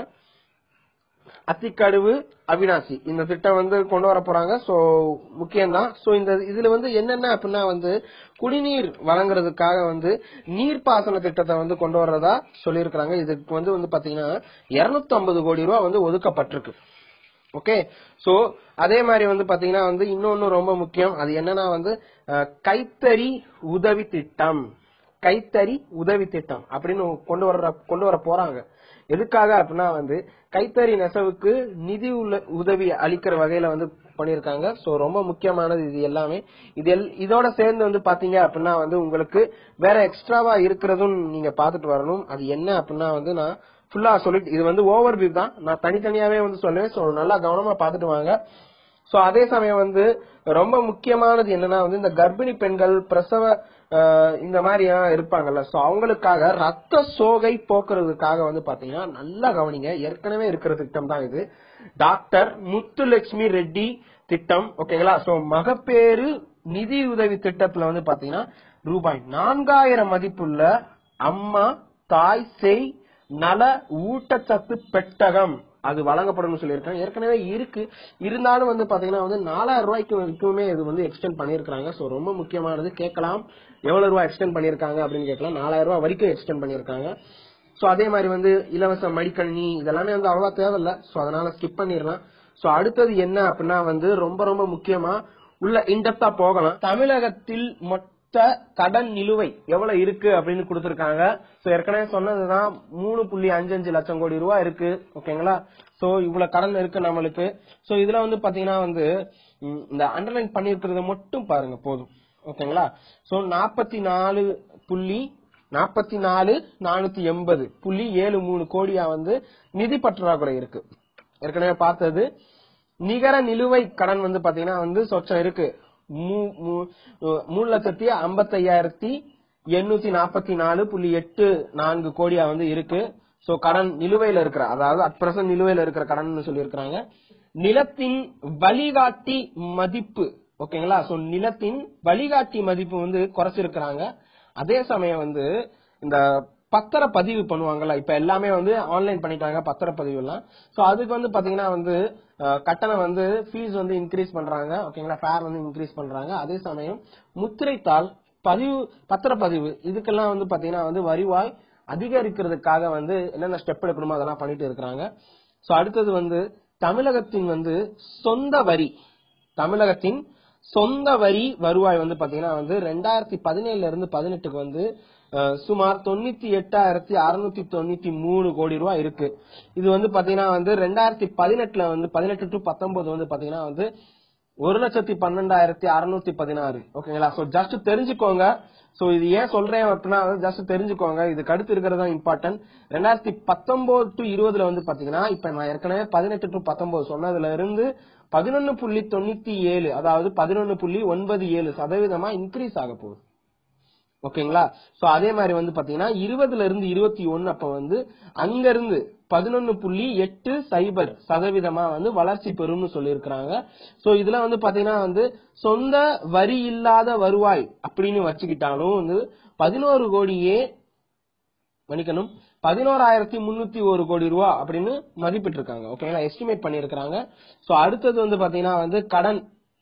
S2: அத்திக்கடுவு அவினாசி இந்த திட்டம் வந்து கொண்டு வர போறாங்க சோ முக்கியம்தான் சோ இந்த இதுல வந்து என்னென்ன அப்படின்னா வந்து குடிநீர் வழங்குறதுக்காக வந்து நீர்ப்பாசன திட்டத்தை வந்து கொண்டு வர்றதா சொல்லியிருக்காங்க இதுக்கு வந்து வந்து பாத்தீங்கன்னா 250 கோடி ரூபாய் வந்து ஒதுக்கப்பட்டிருக்கு ஓகே சோ அதே மாதிரி வந்து பாத்தீங்கன்னா வந்து இன்னொன்னு ரொம்ப முக்கியம் அது என்னன்னா வந்து அஹ், கைத்தறி உதவி திட்டம் கைத்தறி உதவி திட்டம் அப்படின்னு கொண்டு வர கொண்டு வர போறாங்க எதுக்காக அப்படின்னா வந்து கைத்தறி நெசவுக்கு நிதி உள்ள- உதவி அளிக்கிற வகையில வந்து பண்ணிருக்காங்க சோ ரொம்ப முக்கியமானது இது எல்லாமே இது எல்- இதோட சேர்ந்து வந்து பாத்தீங்க அப்படின்னா வந்து உங்களுக்கு வேற எக்ஸ்ட்ராவா இருக்கிறதும் நீங்க பாத்துட்டு வரணும் அது என்ன அப்படின்னா வந்து நான் ஃபுல்லா சொல்லிட்டு இது வந்து ஓவர் வியூ தான் நான் தனித்தனியாவே வந்து சொல்லுவேன் சோ நல்லா கவனமா பாத்துட்டு வாங்க சோ அதே சமயம் வந்து ரொம்ப முக்கியமானது என்னன்னா வந்து இந்த கர்ப்பிணி பெண்கள் பிரசவ அஹ், இந்த மாதிரி எல்லாம் இருப்பாங்கல்ல சோ அவங்களுக்காக ரத்த சோகை போக்குறதுக்காக வந்து பாத்தீங்கன்னா நல்லா கவனிங்க ஏற்கனவே இருக்கிற திட்டம் தான் இது டாக்டர் முத்துலட்சுமி ரெட்டி திட்டம் ஓகேங்களா சோ மகப்பேறு நிதி உதவி திட்டத்துல வந்து பாத்தீங்கன்னா ரூபாய் நான்காயிரம் மதிப்புள்ள அம்மா தாய் செய் நல ஊட்டச்சத்து பெட்டகம் அது வழங்கப்படும் சொல்லியிருக்காங்க ஏற்கனவே இருக்கு இருந்தாலும் வந்து பாத்தீங்கன்னா வந்து நாலாயிரம் ரூபாய்க்கு வரைக்குமே இது வந்து எக்ஸ்டெண்ட் பண்ணிருக்காங்க சோ ரொம்ப முக்கியமானது கேட்கலாம் எவ்வளவு ரூபாய் எக்ஸ்டெண்ட் பண்ணிருக்காங்க அப்படின்னு கேட்கலாம் நாலாயிரம் ரூபாய் வரைக்கும் எக்ஸ்டெண்ட் பண்ணிருக்காங்க சோ அதே மாதிரி வந்து இலவச மடிக்கணினி இதெல்லாமே வந்து அவ்வளவு தேவையில்ல சோ அதனால ஸ்கிப் பண்ணிடலாம் சோ அடுத்தது என்ன அப்படின்னா வந்து ரொம்ப ரொம்ப முக்கியமா உள்ள இன்டெப்தா போகலாம் தமிழகத்தில் மொத்த கடன் நிலுவை எவ்வளவு இருக்கு அப்படின்னு கொடுத்திருக்காங்க சோ ஏற்கனவே சொன்னதுதான் மூணு புள்ளி அஞ்சு அஞ்சு லட்சம் கோடி ரூபாய் இருக்கு ஓகேங்களா சோ இவ்வளவு கடன் இருக்கு நம்மளுக்கு சோ இதுல வந்து பாத்தீங்கன்னா வந்து ம், இந்த அண்டர்லைன் பண்ணிருக்கிறத மட்டும் பாருங்க போதும் ஓகேங்களா சோ நாற்பத்தி நாலு புள்ளி நாற்பத்தி நாலு நானூத்தி எண்பது புள்ளி ஏழு மூணு கோடியா வந்து நிதி பற்றாக்குறை இருக்கு ஏற்கனவே பார்த்தது நிகர நிலுவை கடன் வந்து பாத்தீங்கன்னா வந்து சொச்சம் இருக்கு மூ- மூ- மூணு லட்சத்தி ஐம்பத்தையாயிரத்தி எண்ணூத்தி நாற்பத்தி நாலு புள்ளி எட்டு நான்கு கோடியா வந்து இருக்கு சோ கடன் நிலுவையில இருக்கிற அதாவது அட் பிரசன்ட் நிலுவையில இருக்கிற கடன் சொல்லியிருக்கிறாங்க நிலத்தின் வழிகாட்டி மதிப்பு ஓகேங்களா சோ நிலத்தின் வழிகாட்டி மதிப்பு வந்து குறைச்சிருக்கிறாங்க அதே சமயம் வந்து இந்த பத்திர பதிவு பண்ணுவாங்கல்ல இப்ப எல்லாமே வந்து ஆன்லைன் பண்ணிட்டாங்க பத்திர பதிவு எல்லாம் சோ அதுக்கு வந்து பாத்தீங்கன்னா வந்து அஹ், கட்டணம் வந்து ஃபீஸ் வந்து இன்க்ரீஸ் பண்றாங்க ஓகேங்களா ஃபேர் வந்து இன்க்ரீஸ் பண்றாங்க அதே சமயம் முத்திரைத்தாள் பதிவு பத்திரப்பதிவு இதுக்கெல்லாம் வந்து பாத்தீங்கன்னா வந்து வருவாய் அதிகரிக்கிறதுக்காக வந்து என்னென்ன ஸ்டெப் எடுக்கணுமோ அதெல்லாம் பண்ணிட்டு இருக்கிறாங்க சோ அடுத்தது வந்து தமிழகத்தின் வந்து சொந்த வரி தமிழகத்தின் சொந்த வரி வருவாய் வந்து பாத்தீங்கன்னா வந்து ரெண்டாயிரத்தி பதினேழுல இருந்து பதினெட்டுக்கு வந்து அஹ், சுமார் தொண்ணூத்தி எட்டாயிரத்தி அறுநூத்தி தொண்ணூத்தி மூணு கோடி ரூபாய் இருக்கு இது வந்து பாத்தீங்கன்னா வந்து ரெண்டாயிரத்தி பதினெட்டுல வந்து பதினெட்டு டு பத்தொன்பது வந்து பாத்தீங்கன்னா வந்து ஒரு லட்சத்தி பன்னெண்டாயிரத்தி அறுநூத்தி பதினாறு ஓகேங்களா சோ ஜஸ்ட் தெரிஞ்சுக்கோங்க சோ இது ஏன் சொல்றேன் அப்படின்னா ஜஸ்ட் தெரிஞ்சுக்கோங்க இதுக்கு அடுத்து இருக்கிறது தான் இம்பார்ட்டன்ட் ரெண்டாயிரத்தி பத்தொன்பது டு இருபதுல வந்து பாத்தீங்கன்னா இப்ப நான் ஏற்கனவே பதினெட்டு டு பத்தொன்பது சொன்னதுல இருந்து பதினொன்னு புள்ளி தொண்ணூத்தி ஏழு அதாவது பதினொன்னு புள்ளி ஒன்பது ஏழு சதவீதமா இன்க்ரீஸ் ஆக போகுது ஓகேங்களா சோ அதே மாதிரி வந்து பாத்தீங்கன்னா இருபதுல இருந்து இருபத்தி ஒன்னு அப்ப வந்து அங்க இருந்து பதினொன்னு புள்ளி எட்டு சைபர் சதவீதமா வந்து வளர்ச்சி பெறும்னு சொல்லியிருக்கிறாங்க சோ இதுல வந்து பாத்தீங்கன்னா வந்து சொந்த வரி இல்லாத வருவாய் அப்படின்னு வச்சுக்கிட்டாலும் வந்து பதினோரு கோடியே மன்னிக்கணும் பதினோராயிரத்தி முன்னூத்தி ஒரு கோடி ரூபா அப்படின்னு மதிப்பிட்டு இருக்காங்க ஓகேங்களா எஸ்டிமேட் பண்ணிருக்காங்க சோ அடுத்தது வந்து பாத்தீங்கன்னா வந்து கடன்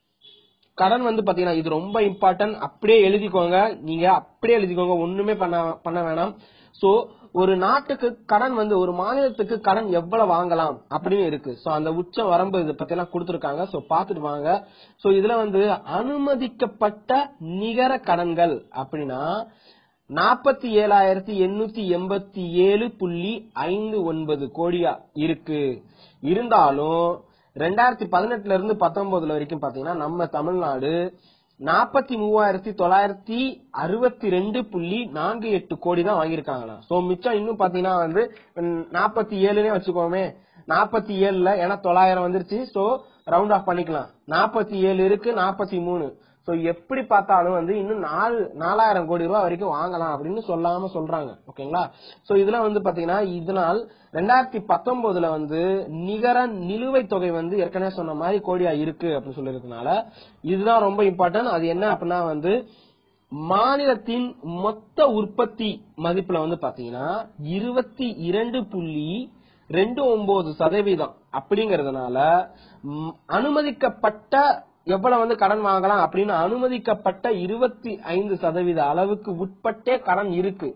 S2: கடன் வந்து பாத்தீங்கன்னா இது ரொம்ப இம்பார்ட்டன்ட் அப்படியே எழுதிக்கோங்க நீங்க அப்படியே எழுதிக்கோங்க ஒண்ணுமே பண்ண பண்ண வேணாம் சோ ஒரு நாட்டுக்கு கடன் வந்து ஒரு மாநிலத்துக்கு கடன் எவ்வளவு வாங்கலாம் அப்படின்னு இருக்கு சோ அந்த உச்ச வரம்பு இதை பத்தி எல்லாம் கொடுத்திருக்காங்க சோ பாத்துட்டு வாங்க சோ இதுல வந்து அனுமதிக்கப்பட்ட நிகர கடன்கள் அப்படின்னா நாற்பத்தி ஏழாயிரத்தி எண்ணூத்தி எண்பத்தி ஏழு புள்ளி ஐந்து ஒன்பது கோடியா இருக்கு இருந்தாலும் ரெண்டாயிரத்தி பதினெட்டுல இருந்து பத்தொன்பதுல வரைக்கும் பாத்தீங்கன்னா நம்ம தமிழ்நாடு நாற்பத்தி மூவாயிரத்தி தொள்ளாயிரத்தி அறுபத்தி ரெண்டு புள்ளி நான்கு எட்டு கோடி தான் வாங்கியிருக்காங்களாம் சோ மிச்சம் இன்னும் பாத்தீங்கன்னா வந்து நாற்பத்தி ஏழுனே வச்சுக்கோமே நாற்பத்தி ஏழுல ஏன்னா தொள்ளாயிரம் வந்துருச்சு சோ ரவுண்ட் ஆஃப் பண்ணிக்கலாம் நாற்பத்தி ஏழு இருக்கு நாற்பத்தி மூணு சோ எப்படி பார்த்தாலும் வந்து இன்னும் நாலு நாலாயிரம் கோடி ரூபாய் வரைக்கும் வாங்கலாம் அப்படின்னு சொல்லாம சொல்றாங்க ஓகேங்களா சோ இதுல வந்து பாத்தீங்கன்னா இதனால் ரெண்டாயிரத்தி பத்தொன்பதுல வந்து நிகர நிலுவைத் தொகை வந்து ஏற்கனவே சொன்ன மாதிரி கோடியா இருக்கு அப்படின்னு சொல்லிருக்கனால இதுதான் ரொம்ப இம்பார்ட்டன்ட் அது என்ன அப்படின்னா வந்து மாநிலத்தின் மொத்த உற்பத்தி மதிப்புல வந்து பாத்தீங்கன்னா இருபத்தி இரண்டு புள்ளி ரெண்டு ஒன்பது சதவீதம் அப்படிங்கறதுனால ம், அனுமதிக்கப்பட்ட எவ்வளவு வந்து கடன் வாங்கலாம் அப்படின்னு அனுமதிக்கப்பட்ட இருபத்தி ஐந்து சதவீத அளவுக்கு உட்பட்டே கடன் இருக்கு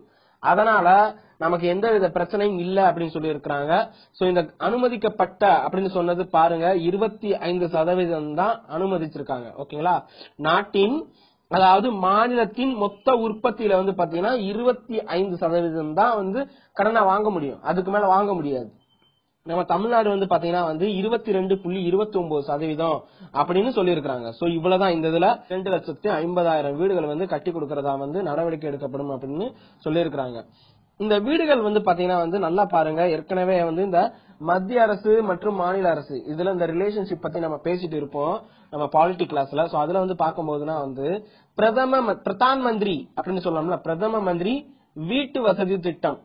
S2: அதனால நமக்கு எந்த வித பிரச்சனையும் இல்ல அப்படின்னு சொல்லி இருக்கிறாங்க சோ இந்த அனுமதிக்கப்பட்ட அப்படின்னு சொன்னது பாருங்க இருபத்தி ஐந்து சதவீதம் தான் அனுமதிச்சிருக்காங்க ஓகேங்களா நாட்டின் அதாவது மாநிலத்தின் மொத்த உற்பத்தியில வந்து பாத்தீங்கன்னா இருபத்தி ஐந்து சதவீதம் தான் வந்து கடனை வாங்க முடியும் அதுக்கு மேல வாங்க முடியாது நம்ம தமிழ்நாடு வந்து பாத்தீங்கன்னா வந்து இருபத்தி ரெண்டு புள்ளி இருபத்தி ஒன்பது சதவீதம் அப்படின்னு சொல்லியிருக்காங்க சோ இவ்வளவுதான் இந்த இதுல ரெண்டு லட்சத்தி ஐம்பதாயிரம் வீடுகள் வந்து கட்டி கொடுக்கறதா வந்து நடவடிக்கை எடுக்கப்படும் அப்படின்னு சொல்லியிருக்கிறாங்க இந்த வீடுகள் வந்து பாத்தீங்கன்னா வந்து நல்லா பாருங்க ஏற்கனவே வந்து இந்த மத்திய அரசு மற்றும் மாநில அரசு இதுல இந்த ரிலேஷன்ஷிப் பத்தி நம்ம பேசிட்டு இருப்போம் நம்ம பாலிட்டி கிளாஸ்ல சோ அதுல வந்து பார்க்கும்போதுனா வந்து பிரதம ம- பிரதான் மந்திரி அப்படின்னு சொல்லலாம்ல பிரதம மந்திரி வீட்டு வசதி திட்டம்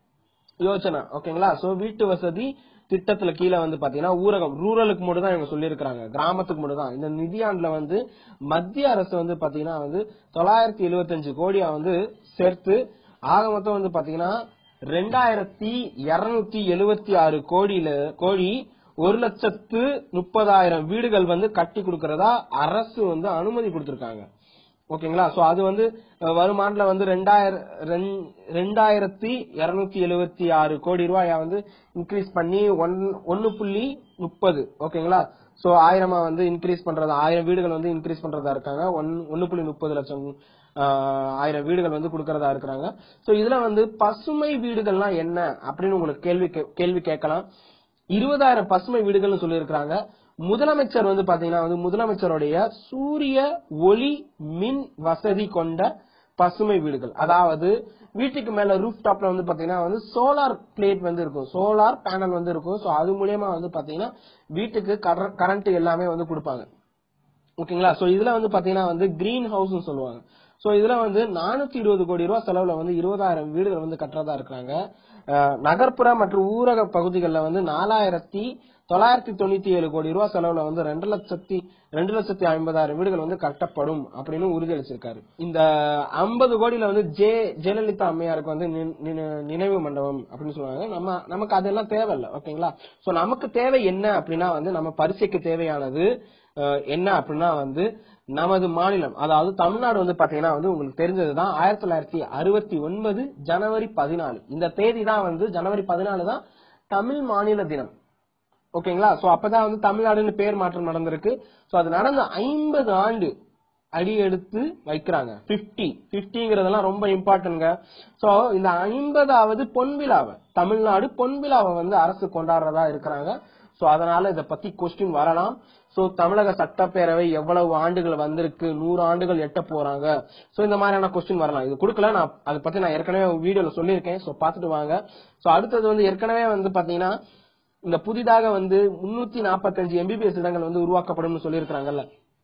S2: யோசனா ஓகேங்களா சோ வீட்டு வசதி திட்டத்துல கீழே வந்து பாத்தீங்கன்னா ஊரகம் ரூரலுக்கு மட்டும் தான் இவங்க சொல்லியிருக்காங்க கிராமத்துக்கு மட்டும் தான் இந்த நிதியாண்டுல வந்து மத்திய அரசு வந்து பாத்தீங்கன்னா வந்து தொள்ளாயிரத்தி எழுபத்தஞ்சு கோடியா வந்து சேர்த்து ஆக மொத்தம் வந்து பாத்தீங்கன்னா ரெண்டாயிரத்தி இருநூத்தி எழுபத்தி ஆறு கோடியில கோடி ஒரு லட்சத்து முப்பதாயிரம் வீடுகள் வந்து கட்டி கொடுக்கறதா அரசு வந்து அனுமதி கொடுத்திருக்காங்க ஓகேங்களா சோ அது வந்து அஹ், வரும் ஆண்டுல வந்து ரெண்டாயிரம் ரெண்- ரெண்டாயிரத்தி இருநூத்தி எழுபத்தி ஆறு கோடி ரூபாய வந்து இன்க்ரீஸ் பண்ணி ஒன் ஒன்னு புள்ளி முப்பது ஓகேங்களா சோ ஆயிரமா வந்து இன்க்ரீஸ் பண்றது ஆயிரம் வீடுகள் வந்து இன்க்ரீஸ் பண்றதா இருக்காங்க ஒன் ஒன்னு புள்ளி முப்பது லட்சம் ஆஹ், ஆயிரம் வீடுகள் வந்து கொடுக்கறதா இருக்கிறாங்க சோ இதுல வந்து பசுமை வீடுகள்லாம் என்ன அப்படின்னு உங்களுக்கு கேள்வி கே- கேள்வி கேட்கலாம் இருபதாயிரம் பசுமை வீடுகள்னு சொல்லியிருக்கிறாங்க முதலமைச்சர் வந்து பாத்தீங்கன்னா வந்து முதலமைச்சருடைய சூரிய ஒளி மின் வசதி கொண்ட பசுமை வீடுகள் அதாவது வீட்டுக்கு மேல ரூஃப் டாப்ல வந்து பாத்தீங்கன்னா வந்து சோலார் பிளேட் வந்து இருக்கும் சோலார் பேனல் வந்து இருக்கும் சோ அது மூலியமா வந்து பாத்தீங்கன்னா வீட்டுக்கு கரண்ட் எல்லாமே வந்து கொடுப்பாங்க ஓகேங்களா சோ இதுல வந்து பாத்தீங்கன்னா வந்து கிரீன் ஹவுஸ் சொல்லுவாங்க சோ இதுல வந்து நானூத்தி இருபது கோடி ரூபாய் செலவுல வந்து இருபதாயிரம் வீடுகள் வந்து கட்டுறதா இருக்காங்க அஹ், நகர்ப்புற மற்றும் ஊரக பகுதிகளில் வந்து நாலாயிரத்தி தொள்ளாயிரத்தி தொண்ணூத்தி ஏழு கோடி ரூபாய் செலவுல வந்து ரெண்டு லட்சத்தி ரெண்டு லட்சத்தி ஐம்பதாயிரம் வீடுகள் வந்து கட்டப்படும் அப்படின்னு உறுதியளிச்சிருக்காரு இந்த ஐம்பது கோடியில வந்து ஜே ஜெயலலிதா அம்மையாருக்கு வந்து நின்- நின- நினைவு மண்டபம் அப்படின்னு சொல்லுவாங்க நம்ம நமக்கு அதெல்லாம் தேவையில்ல ஓகேங்களா சோ நமக்கு தேவை என்ன அப்படின்னா வந்து நம்ம பரீட்சைக்கு தேவையானது அஹ், என்ன அப்படின்னா வந்து நமது மாநிலம் அதாவது தமிழ்நாடு வந்து பாத்தீங்கன்னா வந்து உங்களுக்கு தெரிஞ்சதுதான் ஆயிரத்தி தொள்ளாயிரத்தி அறுபத்தி ஒன்பது ஜனவரி பதினாலு இந்த தேதி தான் வந்து ஜனவரி பதினாலு தான் தமிழ் மாநில தினம் ஓகேங்களா சோ அப்பதான் வந்து தமிழ்நாடுன்னு பேர் மாற்றம் நடந்திருக்கு சோ அது நடந்த ஐம்பது ஆண்டு அடி எடுத்து வைக்கிறாங்க 50 பிப்டிங்கிறதெல்லாம் ரொம்ப இம்பார்ட்டன்ட்ங்க சோ இந்த ஐம்பதாவது பொன் விழாவை தமிழ்நாடு பொன் விழாவை வந்து அரசு கொண்டாடுறதா இருக்கிறாங்க சோ அதனால இத பத்தி கொஸ்டின் வரலாம் சோ தமிழக சட்டப்பேரவை எவ்வளவு ஆண்டுகள் வந்திருக்கு நூறு ஆண்டுகள் எட்ட போறாங்க சோ இந்த மாதிரியான கொஸ்டின் வரலாம் இது கொடுக்கல நான் அதை பத்தி நான் ஏற்கனவே வீடியோல சொல்லியிருக்கேன் சோ பாத்துட்டு வாங்க சோ அடுத்தது வந்து ஏற்கனவே வந்து பாத்தீங்கன்னா இந்த புதிதாக வந்து முன்னூத்தி நாற்பத்தஞ்சு எம்பிபிஎஸ் இடங்கள் வந்து உருவாக்கப்படும் சொல்லியிருக்காங்கல்ல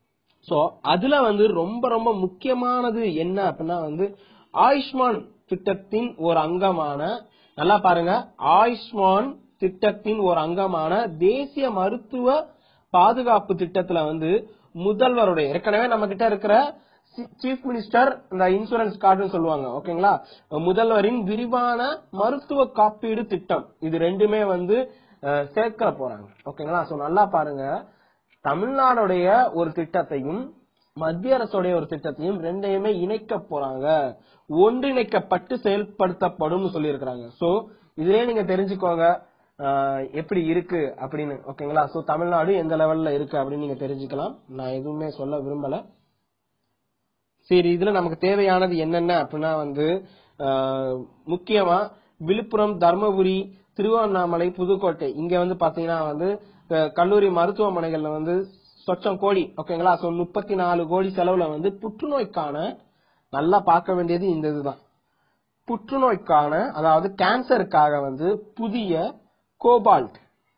S2: சோ அதுல வந்து ரொம்ப ரொம்ப முக்கியமானது என்ன அப்படின்னா வந்து ஆயுஷ்மான் திட்டத்தின் ஒரு அங்கமான நல்லா பாருங்க ஆயுஷ்மான் திட்டத்தின் ஒரு அங்கமான தேசிய மருத்துவ பாதுகாப்பு திட்டத்துல வந்து முதல்வருடைய ஏற்கனவே நம்ம கிட்ட இருக்கிற சீஃப் மினிஸ்டர் இந்த இன்சூரன்ஸ் கார்டுன்னு சொல்லுவாங்க ஓகேங்களா முதல்வரின் விரிவான மருத்துவ காப்பீடு திட்டம் இது ரெண்டுமே வந்து அஹ், சேர்க்க போறாங்க ஓகேங்களா சோ நல்லா பாருங்க தமிழ்நாடுடைய ஒரு திட்டத்தையும் மத்திய அரசுடைய ஒரு திட்டத்தையும் ரெண்டையுமே இணைக்க போறாங்க ஒன்றிணைக்கப்பட்டு செயல்படுத்தப்படும் சொல்லியிருக்கிறாங்க சோ இதுலயே நீங்க தெரிஞ்சுக்கோங்க ஆஹ், எப்படி இருக்கு அப்படின்னு ஓகேங்களா சோ தமிழ்நாடு எந்த லெவல்ல இருக்கு அப்படின்னு நீங்க தெரிஞ்சுக்கலாம் நான் எதுவுமே சொல்ல விரும்பல சரி இதுல நமக்கு தேவையானது என்னென்ன அப்படின்னா வந்து ஆஹ், முக்கியமா விழுப்புரம் தர்மபுரி திருவண்ணாமலை புதுக்கோட்டை இங்க வந்து பாத்தீங்கன்னா வந்து அஹ், கல்லூரி மருத்துவமனைகள்ல வந்து சொச்சம் கோடி ஓகேங்களா சோ முப்பத்தி நாலு கோடி செலவுல வந்து புற்றுநோய்க்கான நல்லா பார்க்க வேண்டியது இந்த இதுதான் புற்றுநோய்க்கான அதாவது கேன்சருக்காக வந்து புதிய கோபால்ட்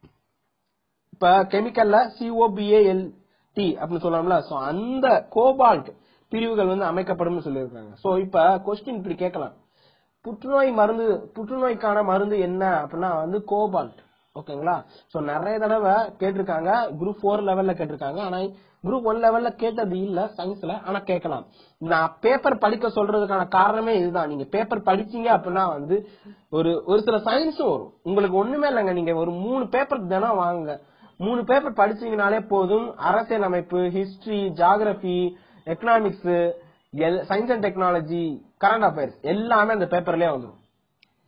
S2: இப்ப கெமிக்கல்ல சிஓபிஏஎல் டி அப்படின்னு சொல்லலாம்ல சோ அந்த கோபால்ட் பிரிவுகள் வந்து அமைக்கப்படும் சொல்லியிருக்காங்க சோ இப்ப கொஸ்டின் இப்படி கேட்கலாம் புற்றுநோய் மருந்து புற்றுநோய்க்கான மருந்து என்ன அப்படின்னா வந்து கோபால்ட் ஓகேங்களா சோ நிறைய தடவை கேட்டிருக்காங்க குரூப் ஃபோர் லெவல்ல கேட்டிருக்காங்க ஆனா குரூப் ஒன் லெவல்ல கேட்டது இல்ல சயின்ஸ்ல ஆனா கேட்கலாம் நான் பேப்பர் படிக்க சொல்றதுக்கான காரணமே இதுதான் நீங்க பேப்பர் படிச்சீங்க அப்படின்னா வந்து ஒரு ஒரு சில சயின்ஸும் வரும் உங்களுக்கு ஒண்ணுமே இல்லைங்க நீங்க ஒரு மூணு பேப்பர் தினம் வாங்குங்க மூணு பேப்பர் படிச்சீங்கனாலே போதும் அரசியல் அமைப்பு history geography economics science and technology current affairs எல்லாமே அந்த பேப்பர்லயே வந்துடும்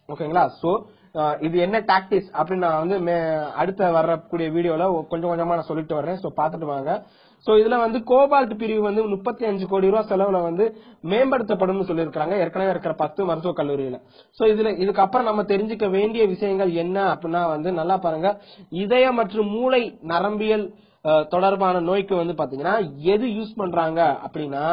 S3: ஓகேங்களா சோ இது என்ன டாக்டிஸ் அப்படின்னு நான் வந்து மே- அடுத்த வரக்கூடிய வீடியோல கொஞ்சம் கொஞ்சமா நான் சொல்லிட்டு வர்றேன் சோ பாத்துட்டு வாங்க சோ இதுல வந்து கோபால்ட் பிரிவு வந்து முப்பத்தி அஞ்சு கோடி ரூபாய் செலவுல வந்து மேம்படுத்தப்படும் சொல்லியிருக்காங்க ஏற்கனவே இருக்கிற பத்து மருத்துவக் கல்லூரியில சோ இதுல இதுக்கப்புறம் நம்ம தெரிஞ்சுக்க வேண்டிய விஷயங்கள் என்ன அப்படின்னா வந்து நல்லா பாருங்க இதய மற்றும் மூளை நரம்பியல் அஹ், தொடர்பான நோய்க்கு வந்து பாத்தீங்கன்னா எது யூஸ் பண்றாங்க அப்படின்னா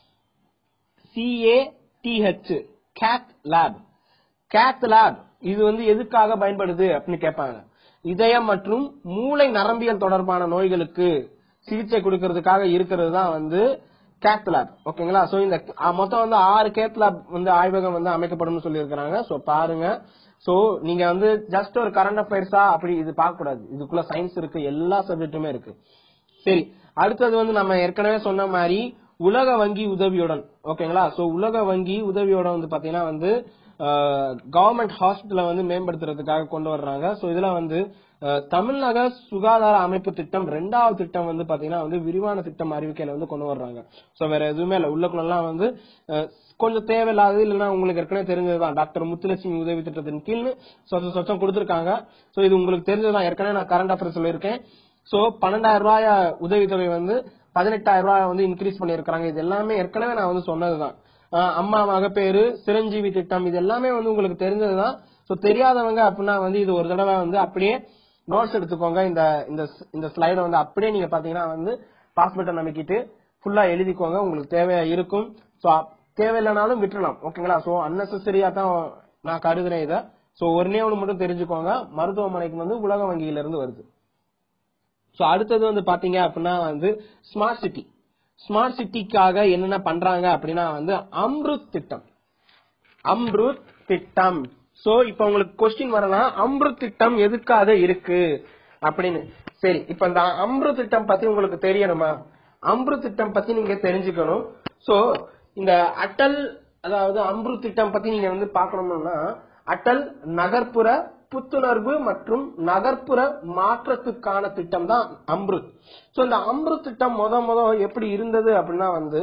S3: C A T H cath lab cath lab இது வந்து எதுக்காக பயன்படுது அப்படின்னு கேட்பாங்க இதயம் மற்றும் மூளை நரம்பியல் தொடர்பான நோய்களுக்கு சிகிச்சை கொடுக்கறதுக்காக இருக்கிறது தான் வந்து கேத் லேப் ஓகேங்களா சோ இந்த அ, மொத்தம் வந்து ஆறு கேத் லேப் வந்து ஆய்வகம் வந்து அமைக்கப்படும் சொல்லி இருக்கிறாங்க சோ பாருங்க சோ நீங்க வந்து ஜஸ்ட் ஒரு கரண்ட் அஃபேர்ஸா அப்படி இது பார்க்க கூடாது இதுக்குள்ள சயின்ஸ் இருக்கு எல்லா சப்ஜெக்ட்டுமே இருக்கு சரி அடுத்தது வந்து நம்ம ஏற்கனவே சொன்ன மாதிரி உலக வங்கி உதவியுடன் ஓகேங்களா சோ உலக வங்கி உதவியோட வந்து பாத்தீங்கன்னா வந்து கவர்மெண்ட் ஹாஸ்பிட்டலை வந்து மேம்படுத்துறதுக்காக கொண்டு வர்றாங்க சோ இதுல வந்து அஹ், தமிழக சுகாதார அமைப்பு திட்டம் ரெண்டாவது திட்டம் வந்து பாத்தீங்கன்னா வந்து விரிவான திட்டம் அறிவிக்கையில வந்து கொண்டு வர்றாங்க சோ வேற எதுவுமே இல்ல உள்ளக்குள்ளலாம் வந்து அஹ், கொஞ்சம் தேவையில்லாதது இல்லைன்னா உங்களுக்கு ஏற்கனவே தெரிஞ்சதுதான் டாக்டர் முத்துலட்சுமி உதவி திட்டத்தின் கீழ் சொச்சம் சொச்சம் கொடுத்திருக்காங்க சோ இது உங்களுக்கு தெரிஞ்சதுதான் ஏற்கனவே நான் கரண்ட் அஃபேர் சொல்லியிருக்கேன் சோ பன்னெண்டாயிரம் ரூபாய் உதவித்தொகை வந்து பதினெட்டாயிரம் ரூபாய் வந்து இன்க்ரீஸ் பண்ணியிருக்காங்க இது எல்லாமே ஏற்கனவே நான் வந்து சொன்னதுதான் ஆஹ் அம்மா மகப்பேறு சிரஞ்சீவி திட்டம் இது எல்லாமே வந்து உங்களுக்கு தெரிஞ்சதுதான் சோ தெரியாதவங்க அப்படின்னா வந்து இது ஒரு தடவை வந்து அப்படியே நோட்ஸ் எடுத்துக்கோங்க இந்த இந்த இந்த ஸ்லைட வந்து அப்படியே நீங்க பாத்தீங்கன்னா வந்து பாஸ் பட்டன் அமைக்கிட்டு ஃபுல்லா எழுதிக்கோங்க உங்களுக்கு தேவையா இருக்கும் சோ தேவையில்லைனாலும் விட்டுறலாம் ஓகேங்களா சோ அன்னெசரியா தான் நான் கருதுறேன் இதை சோ ஒன்னே ஒன்று மட்டும் தெரிஞ்சுக்கோங்க மருத்துவமனைக்கு வந்து உலக வங்கியில இருந்து வருது சோ அடுத்தது வந்து பாத்தீங்க அப்படின்னா வந்து ஸ்மார்ட் சிட்டி ஸ்மார்ட் சிட்டிக்காக என்னென்ன பண்றாங்க அப்படின்னா வந்து அம்ருத் திட்டம் அம்ருத் திட்டம் சோ இப்ப உங்களுக்கு கொஸ்டின் வரலாம் அம்ருத் திட்டம் எதுக்காக இருக்கு அப்படின்னு சரி இப்ப இந்த அம்ருத் திட்டம் பத்தி உங்களுக்கு தெரியணுமா அம்ருத் திட்டம் பத்தி நீங்க தெரிஞ்சுக்கணும் சோ இந்த அட்டல் அதாவது அம்ருத் திட்டம் பத்தி நீங்க வந்து பாக்கணும்னா அட்டல் நகர்ப்புற புத்துணர்வு மற்றும் நகர்ப்புற மாற்றத்துக்கான திட்டம் தான் அம்ருத் சோ இந்த அம்ருத் திட்டம் முத முத எப்படி இருந்தது அப்படின்னா வந்து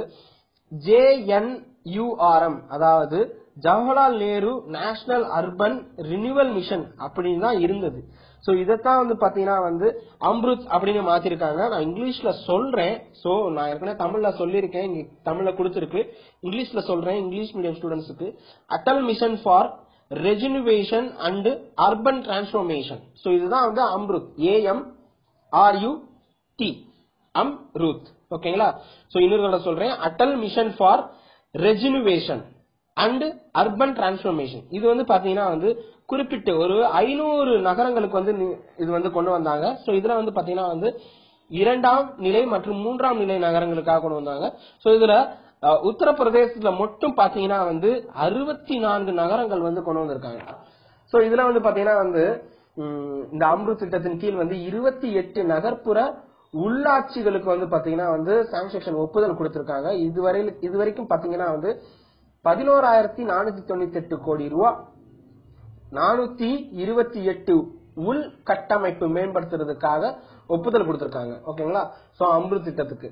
S3: ஜேஎன்யூஆர்எம் அதாவது Jawaharlal Nehru national urban renewal mission அப்படின்னு தான் இருந்தது சோ இதைத்தான் வந்து பாத்தீங்கன்னா வந்து அம்ருத் அப்படின்னு மாத்திருக்காங்க நான் இங்கிலீஷ்ல சொல்றேன் சோ நான் ஏற்கனவே தமிழ்ல சொல்லியிருக்கேன் இங்க தமிழ்ல கொடுத்திருக்கு இங்கிலீஷ்ல சொல்றேன் இங்கிலீஷ் மீடியம் ஸ்டூடெண்ட்ஸுக்கு Atal mission for rejuvenation and urban transformation so இதுதான் வந்து AMRUT A M R U T AMRUT ஓகேங்களா சோ இன்னொரு தடவை சொல்றேன் Atal mission for rejuvenation and urban transformation இது வந்து பாத்தீங்கன்னா வந்து குறிப்பிட்டு ஒரு ஐநூறு நகரங்களுக்கு வந்து நி- இது வந்து கொண்டு வந்தாங்க சோ இதுல வந்து பாத்தீங்கன்னா வந்து இரண்டாம் நிலை மற்றும் மூன்றாம் நிலை நகரங்களுக்காக கொண்டு வந்தாங்க சோ இதுல அஹ், உத்தரப்பிரதேசத்துல மட்டும் பாத்தீங்கன்னா வந்து அறுபத்தி நான்கு நகரங்கள் வந்து கொண்டு வந்திருக்காங்க சோ இதுல வந்து பாத்தீங்கன்னா வந்து ம், இந்த அம்ருத் திட்டத்தின் கீழ் வந்து இருபத்தி எட்டு நகர்ப்புற உள்ளாட்சிகளுக்கு வந்து பாத்தீங்கன்னா வந்து சாங்ஷன் ஒப்புதல் கொடுத்திருக்காங்க இதுவரை இதுவரைக்கும் பாத்தீங்கன்னா வந்து பதினோராயிரத்தி நானூத்தி தொண்ணூத்தி எட்டு கோடி ரூபாய் நானூத்தி இருபத்தி எட்டு உள் கட்டமைப்பு மேம்படுத்துறதுக்காக ஒப்புதல் கொடுத்திருக்காங்க ஓகேங்களா சோ அம்ருத் திட்டத்துக்கு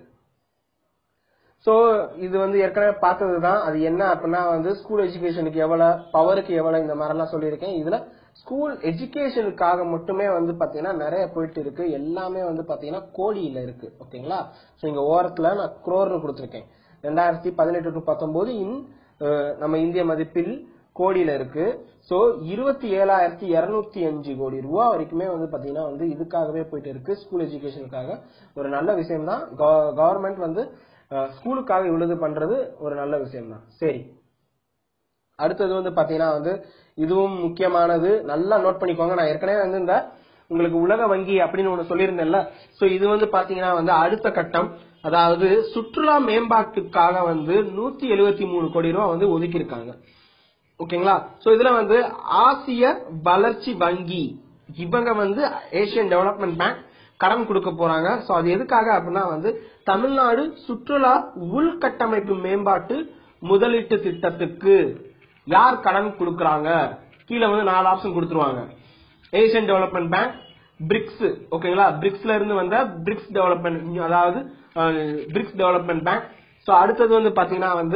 S3: சோ இது வந்து ஏற்கனவே பார்த்ததுதான் அது என்ன அப்படின்னா வந்து ஸ்கூல் எஜுகேஷனுக்கு எவ்வளவு பவருக்கு எவ்வளவு இந்த மாதிரி எல்லாம் சொல்லியிருக்கேன் இதுல ஸ்கூல் எஜுகேஷனுக்காக மட்டுமே வந்து பாத்தீங்கன்னா நிறைய போயிட்டு இருக்கு எல்லாமே வந்து பாத்தீங்கன்னா கோடியில இருக்கு ஓகேங்களா சோ இங்க ஓரத்துல நான் குரோர்னு கொடுத்திருக்கேன் ரெண்டாயிரத்தி பதினெட்டு டு பத்தொன்பது இன் அஹ், நம்ம இந்திய மதிப்பில் கோடியில இருக்கு சோ இருபத்தி ஏழாயிரத்தி இருநூத்தி அஞ்சு கோடி ரூபா வரைக்குமே வந்து பாத்தீங்கன்னா வந்து இதுக்காகவே போயிட்டு இருக்கு ஸ்கூல் எஜுகேஷனுக்காக ஒரு நல்ல விஷயம் தான் கவர்மெண்ட் வந்து அஹ், ஸ்கூலுக்காக இவ்வளவு பண்றது ஒரு நல்ல விஷயம் தான் சரி அடுத்தது வந்து பாத்தீங்கன்னா வந்து இதுவும் முக்கியமானது நல்லா நோட் பண்ணிக்கோங்க நான் ஏற்கனவே வந்து இந்த உங்களுக்கு உலக வங்கி அப்படின்னு ஒண்ணு சொல்லியிருந்தேன்ல சோ இது வந்து பாத்தீங்கன்னா வந்து அடுத்த கட்டம் அதாவது சுற்றுலா மேம்பாட்டுக்காக வந்து நூத்தி எழுபத்தி மூணு கோடி ரூபாய் வந்து ஒதுக்கி இருக்காங்க ஓகேங்களா சோ இதுல வந்து ஆசிய வளர்ச்சி வங்கி இவங்க வந்து ஏசியன் டெவலப்மெண்ட் பேங்க் கடன் கொடுக்க போறாங்க சோ அது எதுக்காக அப்படின்னா வந்து தமிழ்நாடு சுற்றுலா உள்கட்டமைப்பு மேம்பாட்டு முதலீட்டு திட்டத்துக்கு யார் கடன் கொடுக்கறாங்க கீழே வந்து நாலு ஆப்ஷன் கொடுத்துருவாங்க ஏசியன் டெவலப்மெண்ட் பேங்க் பிரிக்ஸ் ஓகேங்களா பிரிக்ஸ்ல இருந்து வந்த பிரிக்ஸ் டெவலப்மெண்ட் அதாவது பிரிக்ஸ் டெவலப்மெண்ட் பேங்க் சோ அடுத்தது வந்து பாத்தீங்கன்னா வந்து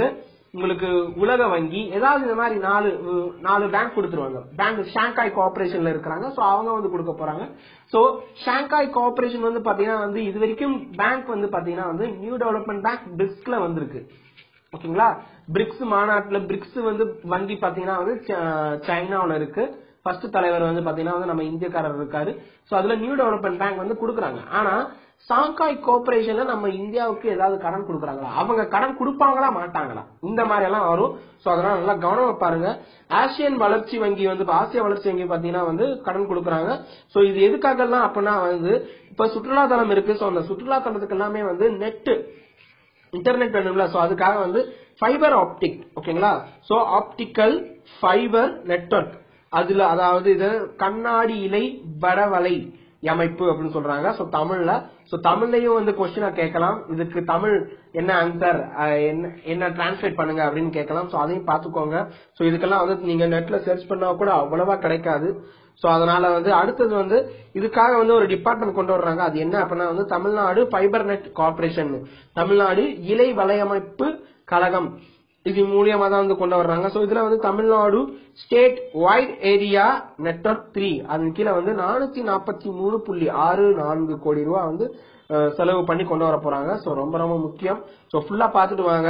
S3: உங்களுக்கு உலக வங்கி ஏதாவது இந்த மாதிரி நாலு உம், நாலு பேங்க் கொடுத்துருவாங்க பேங்க் ஷாங்காய் கோஆபரேஷன்ல இருக்கிறாங்க சோ அவங்க வந்து கொடுக்க போறாங்க சோ ஷாங்காய் கோஆபரேஷன் வந்து பாத்தீங்கன்னா வந்து இது வரைக்கும் பேங்க் வந்து பாத்தீங்கன்னா வந்து நியூ டெவலப்மெண்ட் பேங்க் பிரிஸ்க்ல வந்திருக்கு ஓகேங்களா பிரிக்ஸ் மாநாட்டுல பிரிக்ஸ் வந்து வங்கி பாத்தீங்கன்னா வந்து ச- சைனாவுல இருக்கு ஃபர்ஸ்ட் தலைவர் வந்து பாத்தீங்கன்னா வந்து நம்ம இந்தியக்காரர் இருக்காரு சோ அதுல நியூ டெவலப்மெண்ட் பேங்க் வந்து கொடுக்குறாங்க ஆனா சாங்காய் கோஆபரேஷன்ல நம்ம இந்தியாவுக்கு ஏதாவது கடன் கொடுக்குறாங்களா அவங்க கடன் கொடுப்பாங்களா மாட்டாங்களா இந்த மாதிரி எல்லாம் வரும் சோ அதனால நல்லா கவனமா பாருங்க ஆசியன் வளர்ச்சி வங்கி வந்து இப்ப ஆசிய வளர்ச்சி வங்கி பாத்தீங்கன்னா வந்து கடன் கொடுக்குறாங்க சோ இது எதுக்காக எல்லாம் அப்படின்னா வந்து இப்ப சுற்றுலா தலம் இருக்கு சோ அந்த சுற்றுலா தலத்துக்கு எல்லாமே வந்து நெட் இன்டர்நெட் வேணும்ல சோ அதுக்காக வந்து ஃபைபர் ஆப்டிக் ஓகேங்களா சோ ஆப்டிக்கல் ஃபைபர் நெட்வொர்க் அதுல அதாவது இது கண்ணாடி இலை வடவலை அமைப்பு அப்படின்னு சொல்றாங்க சோ தமிழ்ல சோ தமிழ்லயும் வந்து கொஸ்டினா கேட்கலாம் இதுக்கு தமிழ் என்ன ஆன்சர் என்ன என்ன டிரான்ஸ்லேட் பண்ணுங்க அப்படின்னு கேட்கலாம் சோ அதையும் பாத்துக்கோங்க சோ இதுக்கெல்லாம் வந்து நீங்க நெட்ல சர்ச் பண்ணா கூட அவ்வளவா கிடைக்காது சோ அதனால வந்து அடுத்தது வந்து இதுக்காக வந்து ஒரு டிபார்ட்மெண்ட் கொண்டு வர்றாங்க அது என்ன அப்படின்னா வந்து Tamil Nadu fibre net corporation Tamil Nadu இலை வலையமைப்பு கழகம் இது மூலியமா தான் வந்து கொண்டு வர்றாங்க சோ இதுல வந்து Tamil Nadu state wide area network three அதன் கீழே வந்து நானூத்தி நாற்பத்தி மூணு புள்ளி ஆறு நான்கு கோடி ரூபாய் வந்து அஹ், செலவு பண்ணி கொண்டு வர போறாங்க சோ ரொம்ப ரொம்ப முக்கியம் சோ ஃபுல்லா பாத்துட்டு வாங்க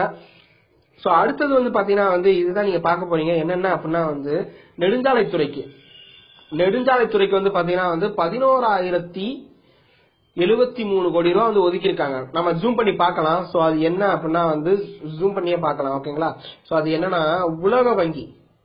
S3: சோ அடுத்தது வந்து பாத்தீங்கன்னா வந்து இதுதான் நீங்க பார்க்க போறீங்க என்னென்ன அப்படின்னா வந்து நெடுஞ்சாலைத்துறைக்கு நெடுஞ்சாலைத்துறைக்கு வந்து பாத்தீங்கன்னா வந்து பதினோராயிரத்தி எழுபத்தி மூணு கோடி ரூபா வந்து ஒதுக்கி இருக்காங்க நம்ம ஜூம் பண்ணி பார்க்கலாம் சோ அது என்ன அப்படின்னா வந்து ஜூம் பண்ணியே பார்க்கலாம் ஓகேங்களா சோ அது என்னன்னா உலக வங்கி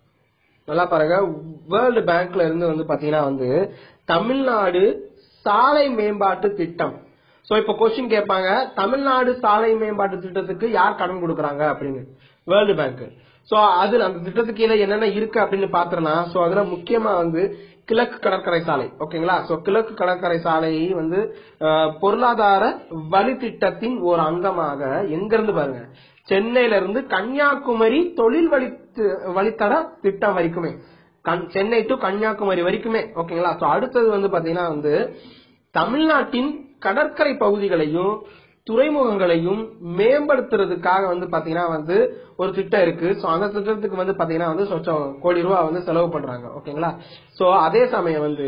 S3: நல்லா பாருங்க வேர்ல்டு பேங்க்ல இருந்து வந்து பாத்தீங்கன்னா வந்து தமிழ்நாடு சாலை மேம்பாட்டு திட்டம் சோ இப்ப கொஸ்டின் கேட்பாங்க தமிழ்நாடு சாலை மேம்பாட்டு திட்டத்துக்கு யார் கடன் கொடுக்கறாங்க அப்படின்னு வேர்ல்டு பேங்க் சோ அதுல அந்த திட்டத்துக்கு கீழே என்னென்ன இருக்கு அப்படின்னு பாத்துறலாம் சோ அதுல முக்கியமா வந்து கிழக்கு கடற்கரை சாலை ஓகேங்களா சோ கிழக்கு கடற்கரை சாலையை வந்து அஹ், பொருளாதார வழி திட்டத்தின் ஒரு அங்கமாக எங்க இருந்து பாருங்க சென்னையில இருந்து கன்னியாகுமரி தொழில் வழி வழித்தட திட்டம் வரைக்குமே கண்- சென்னை டு கன்னியாகுமரி வரைக்குமே ஓகேங்களா சோ அடுத்தது வந்து பாத்தீங்கன்னா வந்து தமிழ்நாட்டின் கடற்கரை பகுதிகளையும் துறைமுகங்களையும் மேம்படுத்துறதுக்காக வந்து பாத்தீங்கன்னா வந்து ஒரு திட்டம் இருக்கு சோ அந்த திட்டத்துக்கு வந்து பாத்தீங்கன்னா வந்து சொச்சம் கோடி ரூபாய் வந்து செலவு பண்றாங்க ஓகேங்களா சோ அதே சமயம் வந்து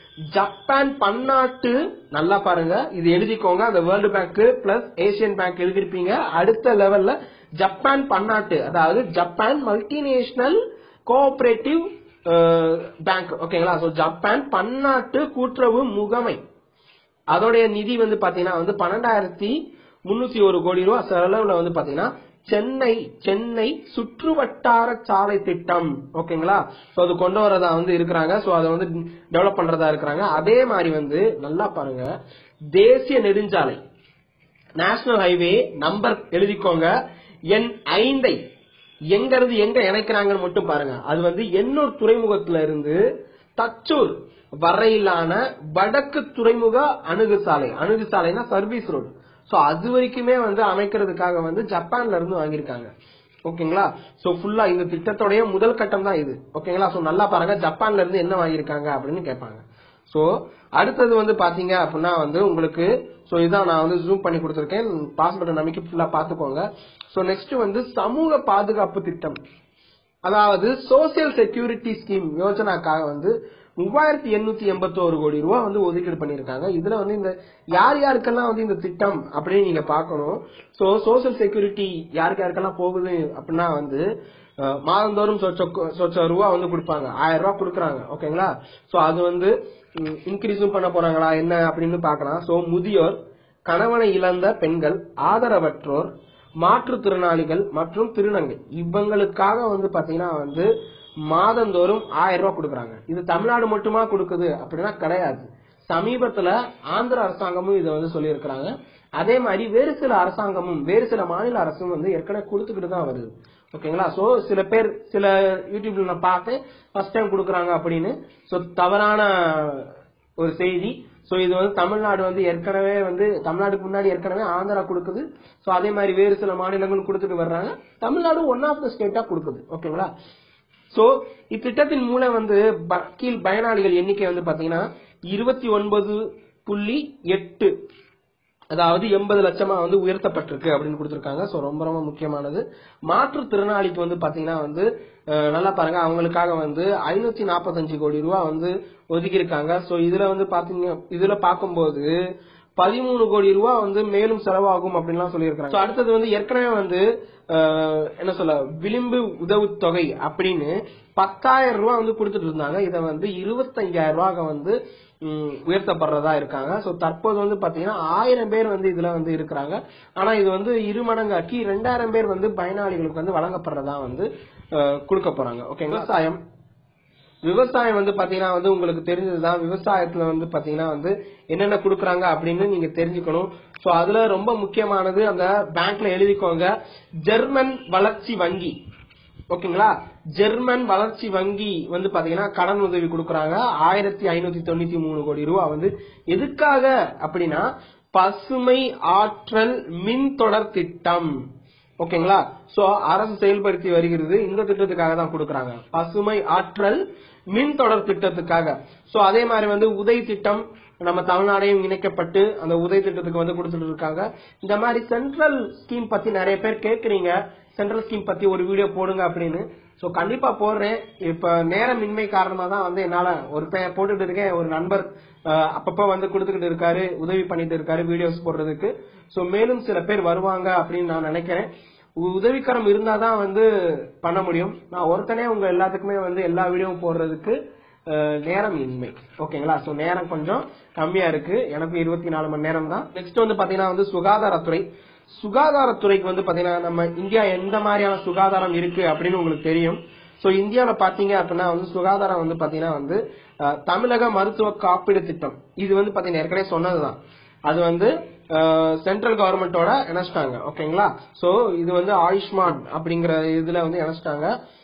S3: ஜப்பான் பன்னாட்டு நல்லா பாருங்க இது எழுதிக்கோங்க அந்த world bank plus Asian bank எழுதிருப்பீங்க அடுத்த லெவல்ல ஜப்பான் பன்னாட்டு அதாவது ஜப்பான் மல்டிநேஷனல் கோஆபரேட்டிவ் பேங்க் ஓகேங்களா சோ ஜப்பான் பன்னாட்டு கூட்டுறவு முகமை அதோடைய நிதி வந்து பாத்தீங்கன்னா வந்து பன்னெண்டாயிரத்தி முன்னூத்தி ஒரு கோடி ரூபாய் செலவுல வந்து பாத்தீங்கன்னா சென்னை சென்னை சுற்றுவட்டார சாலை திட்டம் ஓகேங்களா சோ அது கொண்டு வரதா வந்து இருக்கிறாங்க சோ அதை வந்து டெவலப் பண்றதா இருக்கிறாங்க அதே மாதிரி வந்து நல்லா பாருங்க தேசிய நெடுஞ்சாலை நேஷனல் ஹைவே நம்பர் எழுதிக்கோங்க எண் ஐந்தை எங்க இருந்து எங்க இணைக்கிறாங்கன்னு மட்டும் பாருங்க அது வந்து எண்ணூர் துறைமுகத்துல இருந்து தச்சூர் வரையிலான வடக்கு துறைமுக அணுகு சாலை அணுகு சாலைனா சர்வீஸ் ரோடு சோ அது வரைக்குமே வந்து அமைக்கிறதுக்காக வந்து ஜப்பான்ல இருந்து வாங்கியிருக்காங்க ஓகேங்களா சோ ஃபுல்லா இந்த திட்டத்தோடைய முதல் கட்டம் தான் இது ஓகேங்களா சோ நல்லா பாருங்க ஜப்பான்ல இருந்து என்ன வாங்கியிருக்காங்க அப்படின்னு கேட்பாங்க சோ அடுத்தது வந்து பாத்தீங்க அப்படின்னா வந்து உங்களுக்கு சோ இதான் நான் வந்து ஜூம் பண்ணி கொடுத்துருக்கேன் பாஸ் பட்டன் நம்பிக்கை ஃபுல்லா பாத்துக்கோங்க சோ நெக்ஸ்ட் வந்து சமூக பாதுகாப்பு திட்டம் அதாவது சோசியல் செக்யூரிட்டி ஸ்கீம் யோஜனாக்காக வந்து மூவாயிரத்தி எண்ணூத்தி எண்பத்தோரு கோடி ரூபாய் வந்து ஒதுக்கீடு பண்ணிருக்காங்க இதுல வந்து இந்த யார் யாருக்கெல்லாம் வந்து இந்த திட்டம் அப்படின்னு நீங்க பார்க்கணும் சோ சோசியல் செக்யூரிட்டி யாருக்கு யாருக்கெல்லாம் போகுது அப்படின்னா வந்து அஹ், மாதந்தோறும் சொச்ச- சொச்ச ரூபா வந்து கொடுப்பாங்க ஆயிரம் ரூபாய் கொடுக்குறாங்க ஓகேங்களா சோ அது வந்து இன்க்ரீஸும் பண்ண போறாங்களா என்ன அப்படின்னு பார்க்கலாம் சோ முதியோர் கணவனை இழந்த பெண்கள் ஆதரவற்றோர் மாற்றுத்திறனாளிகள் மற்றும் திருநங்கை இவங்களுக்காக வந்து பாத்தீங்கன்னா வந்து மாதந்தோறும் ஆயிரம் ரூபாய் கொடுக்குறாங்க இது தமிழ்நாடு மட்டுமா கொடுக்குது அப்படின்னா கிடையாது சமீபத்துல ஆந்திர அரசாங்கமும் இதை வந்து சொல்லியிருக்கிறாங்க அதே மாதிரி வேறு சில அரசாங்கமும் வேறு சில மாநில அரசும் வந்து ஏற்கனவே கொடுத்துக்கிட்டு தான் வருது ஓகேங்களா சோ சில பேர் சில யூடியூப்ல நான் பார்த்தேன் ஃபர்ஸ்ட் டைம் கொடுக்குறாங்க அப்படின்னு சோ தவறான ஒரு செய்தி சோ இது வந்து தமிழ்நாடு வந்து ஏற்கனவே வந்து தமிழ்நாடுக்கு முன்னாடி ஏற்கனவே ஆந்திரா கொடுக்குது சோ அதே மாதிரி வேறு சில மாநிலங்கள் கொடுத்துட்டு வர்றாங்க தமிழ்நாடு ஒன் ஆஃப் த ஸ்டேட்டா கொடுக்குது ஓகேங்களா சோ இத்திட்டத்தின் மூலம் வந்து ப- கீழ் பயனாளிகள் எண்ணிக்கை வந்து பாத்தீங்கன்னா இருபத்தி ஒன்பது புள்ளி எட்டு அதாவது எண்பது லட்சமா வந்து உயர்த்தப்பட்டிருக்கு அப்படின்னு கொடுத்திருக்காங்க சோ ரொம்ப ரொம்ப முக்கியமானது மாற்றுத்திறனாளிக்கு வந்து பாத்தீங்கன்னா வந்து அஹ், நல்லா பாருங்க அவங்களுக்காக வந்து ஐநூத்தி நாற்பத்தஞ்சு கோடி ரூபாய் வந்து ஒதுக்கி இருக்காங்க சோ இதுல வந்து பாத்தீங்க இதுல பார்க்கும்போது பதிமூணு கோடி ரூபாய் வந்து மேலும் செலவாகும் அப்படின்லாம் சொல்லியிருக்காங்க So, அடுத்தது வந்து ஏற்கனவே வந்து அஹ், என்ன சொல்ல விளிம்பு உதவுத்தொகை அப்படின்னு பத்தாயிரம் ரூபாய் வந்து கொடுத்துட்டு இருந்தாங்க இதை வந்து இருபத்தஞ்சாயிரம் ரூபாய் வந்து ம், உயர்த்தப்படுறதா இருக்காங்க சோ தற்போது வந்து பாத்தீங்கன்னா ஆயிரம் பேர் வந்து இதுல வந்து இருக்கிறாங்க ஆனா இது வந்து இரு மடங்காக்கி ரெண்டாயிரம் பேர் வந்து பயனாளிகளுக்கு வந்து வழங்கப்படுறதா வந்து அஹ், கொடுக்க போறாங்க ஓகே விவசாயம் விவசாயம் வந்து பாத்தீங்கன்னா வந்து உங்களுக்கு தெரிஞ்சதுதான் விவசாயத்துல வந்து பாத்தீங்கன்னா வந்து என்னென்ன குடுக்கறாங்க அப்படின்னு நீங்க தெரிஞ்சுக்கணும் சோ அதுல ரொம்ப முக்கியமானது அந்த பேங்க்ல எழுதிக்கோங்க ஜெர்மன் வளர்ச்சி வங்கி ஓகேங்களா ஜெர்மன் வளர்ச்சி வங்கி வந்து பாத்தீங்கன்னா கடன் உதவி கொடுக்கறாங்க ஆயிரத்தி ஐநூத்தி தொண்ணூத்தி மூணு கோடி ரூபாய் வந்து எதுக்காக அப்படின்னா பசுமை ஆற்றல் மின் தொடர் திட்டம் ஓகேங்களா சோ அரசு செயல்படுத்தி வருகிறது இந்த திட்டத்துக்காக தான் கொடுக்கறாங்க பசுமை ஆற்றல் மின் தொடர் திட்டத்துக்காக சோ அதே மாதிரி வந்து உதய் திட்டம் நம்ம தமிழ்நாடையும் இணைக்கப்பட்டு அந்த உதய் திட்டத்துக்கு வந்து கொடுத்துட்டு இருக்காங்க இந்த மாதிரி சென்ட்ரல் ஸ்கீம் பத்தி நிறைய பேர் கேக்குறீங்க சென்ட்ரல் ஸ்கீம் பத்தி ஒரு வீடியோ போடுங்க அப்படின்னு சோ கண்டிப்பா போடுறேன் இப்ப நேரமின்மை காரணமா தான் வந்து என்னால ஒரு பே- போட்டுட்டு இருக்கேன் ஒரு நண்பர் அஹ், அப்பப்ப வந்து கொடுத்துக்கிட்டு இருக்காரு உதவி பண்ணிட்டு இருக்காரு வீடியோஸ் போடுறதுக்கு சோ மேலும் சில பேர் வருவாங்க அப்படின்னு நான் நினைக்கிறேன் உ- உதவிக்கரம் இருந்தாதான் வந்து பண்ண முடியும் நான் ஒருத்தனே உங்க எல்லாத்துக்குமே வந்து எல்லா வீடியோவும் போடுறதுக்கு அஹ், நேரம் இன்மை ஓகேங்களா சோ நேரம் கொஞ்சம் கம்மியா இருக்கு எனக்கு இருபத்தி நாலு மணி நேரம் தான் நெக்ஸ்ட் வந்து பாத்தீங்கன்னா வந்து சுகாதாரத்துறை சுகாதாரத்துறைக்கு வந்து பாத்தீங்கன்னா நம்ம இந்தியா எந்த மாதிரியான சுகாதாரம் இருக்கு அப்படின்னு உங்களுக்கு தெரியும் சோ இந்தியாவில பாத்தீங்க அப்படின்னா வந்து சுகாதாரம் வந்து பாத்தீங்கன்னா வந்து அஹ், தமிழக மருத்துவ காப்பீடு திட்டம் இது வந்து பாத்தீங்கன்னா ஏற்கனவே சொன்னதுதான் அது வந்து சென்ட்ரல் கவர்மெண்டோட இணைச்சிட்டாங்க ஓகேங்களா சோ இது வந்து ஆயுஷ்மான் அப்படிங்கிற இதுல வந்து இணைச்சிட்டாங்க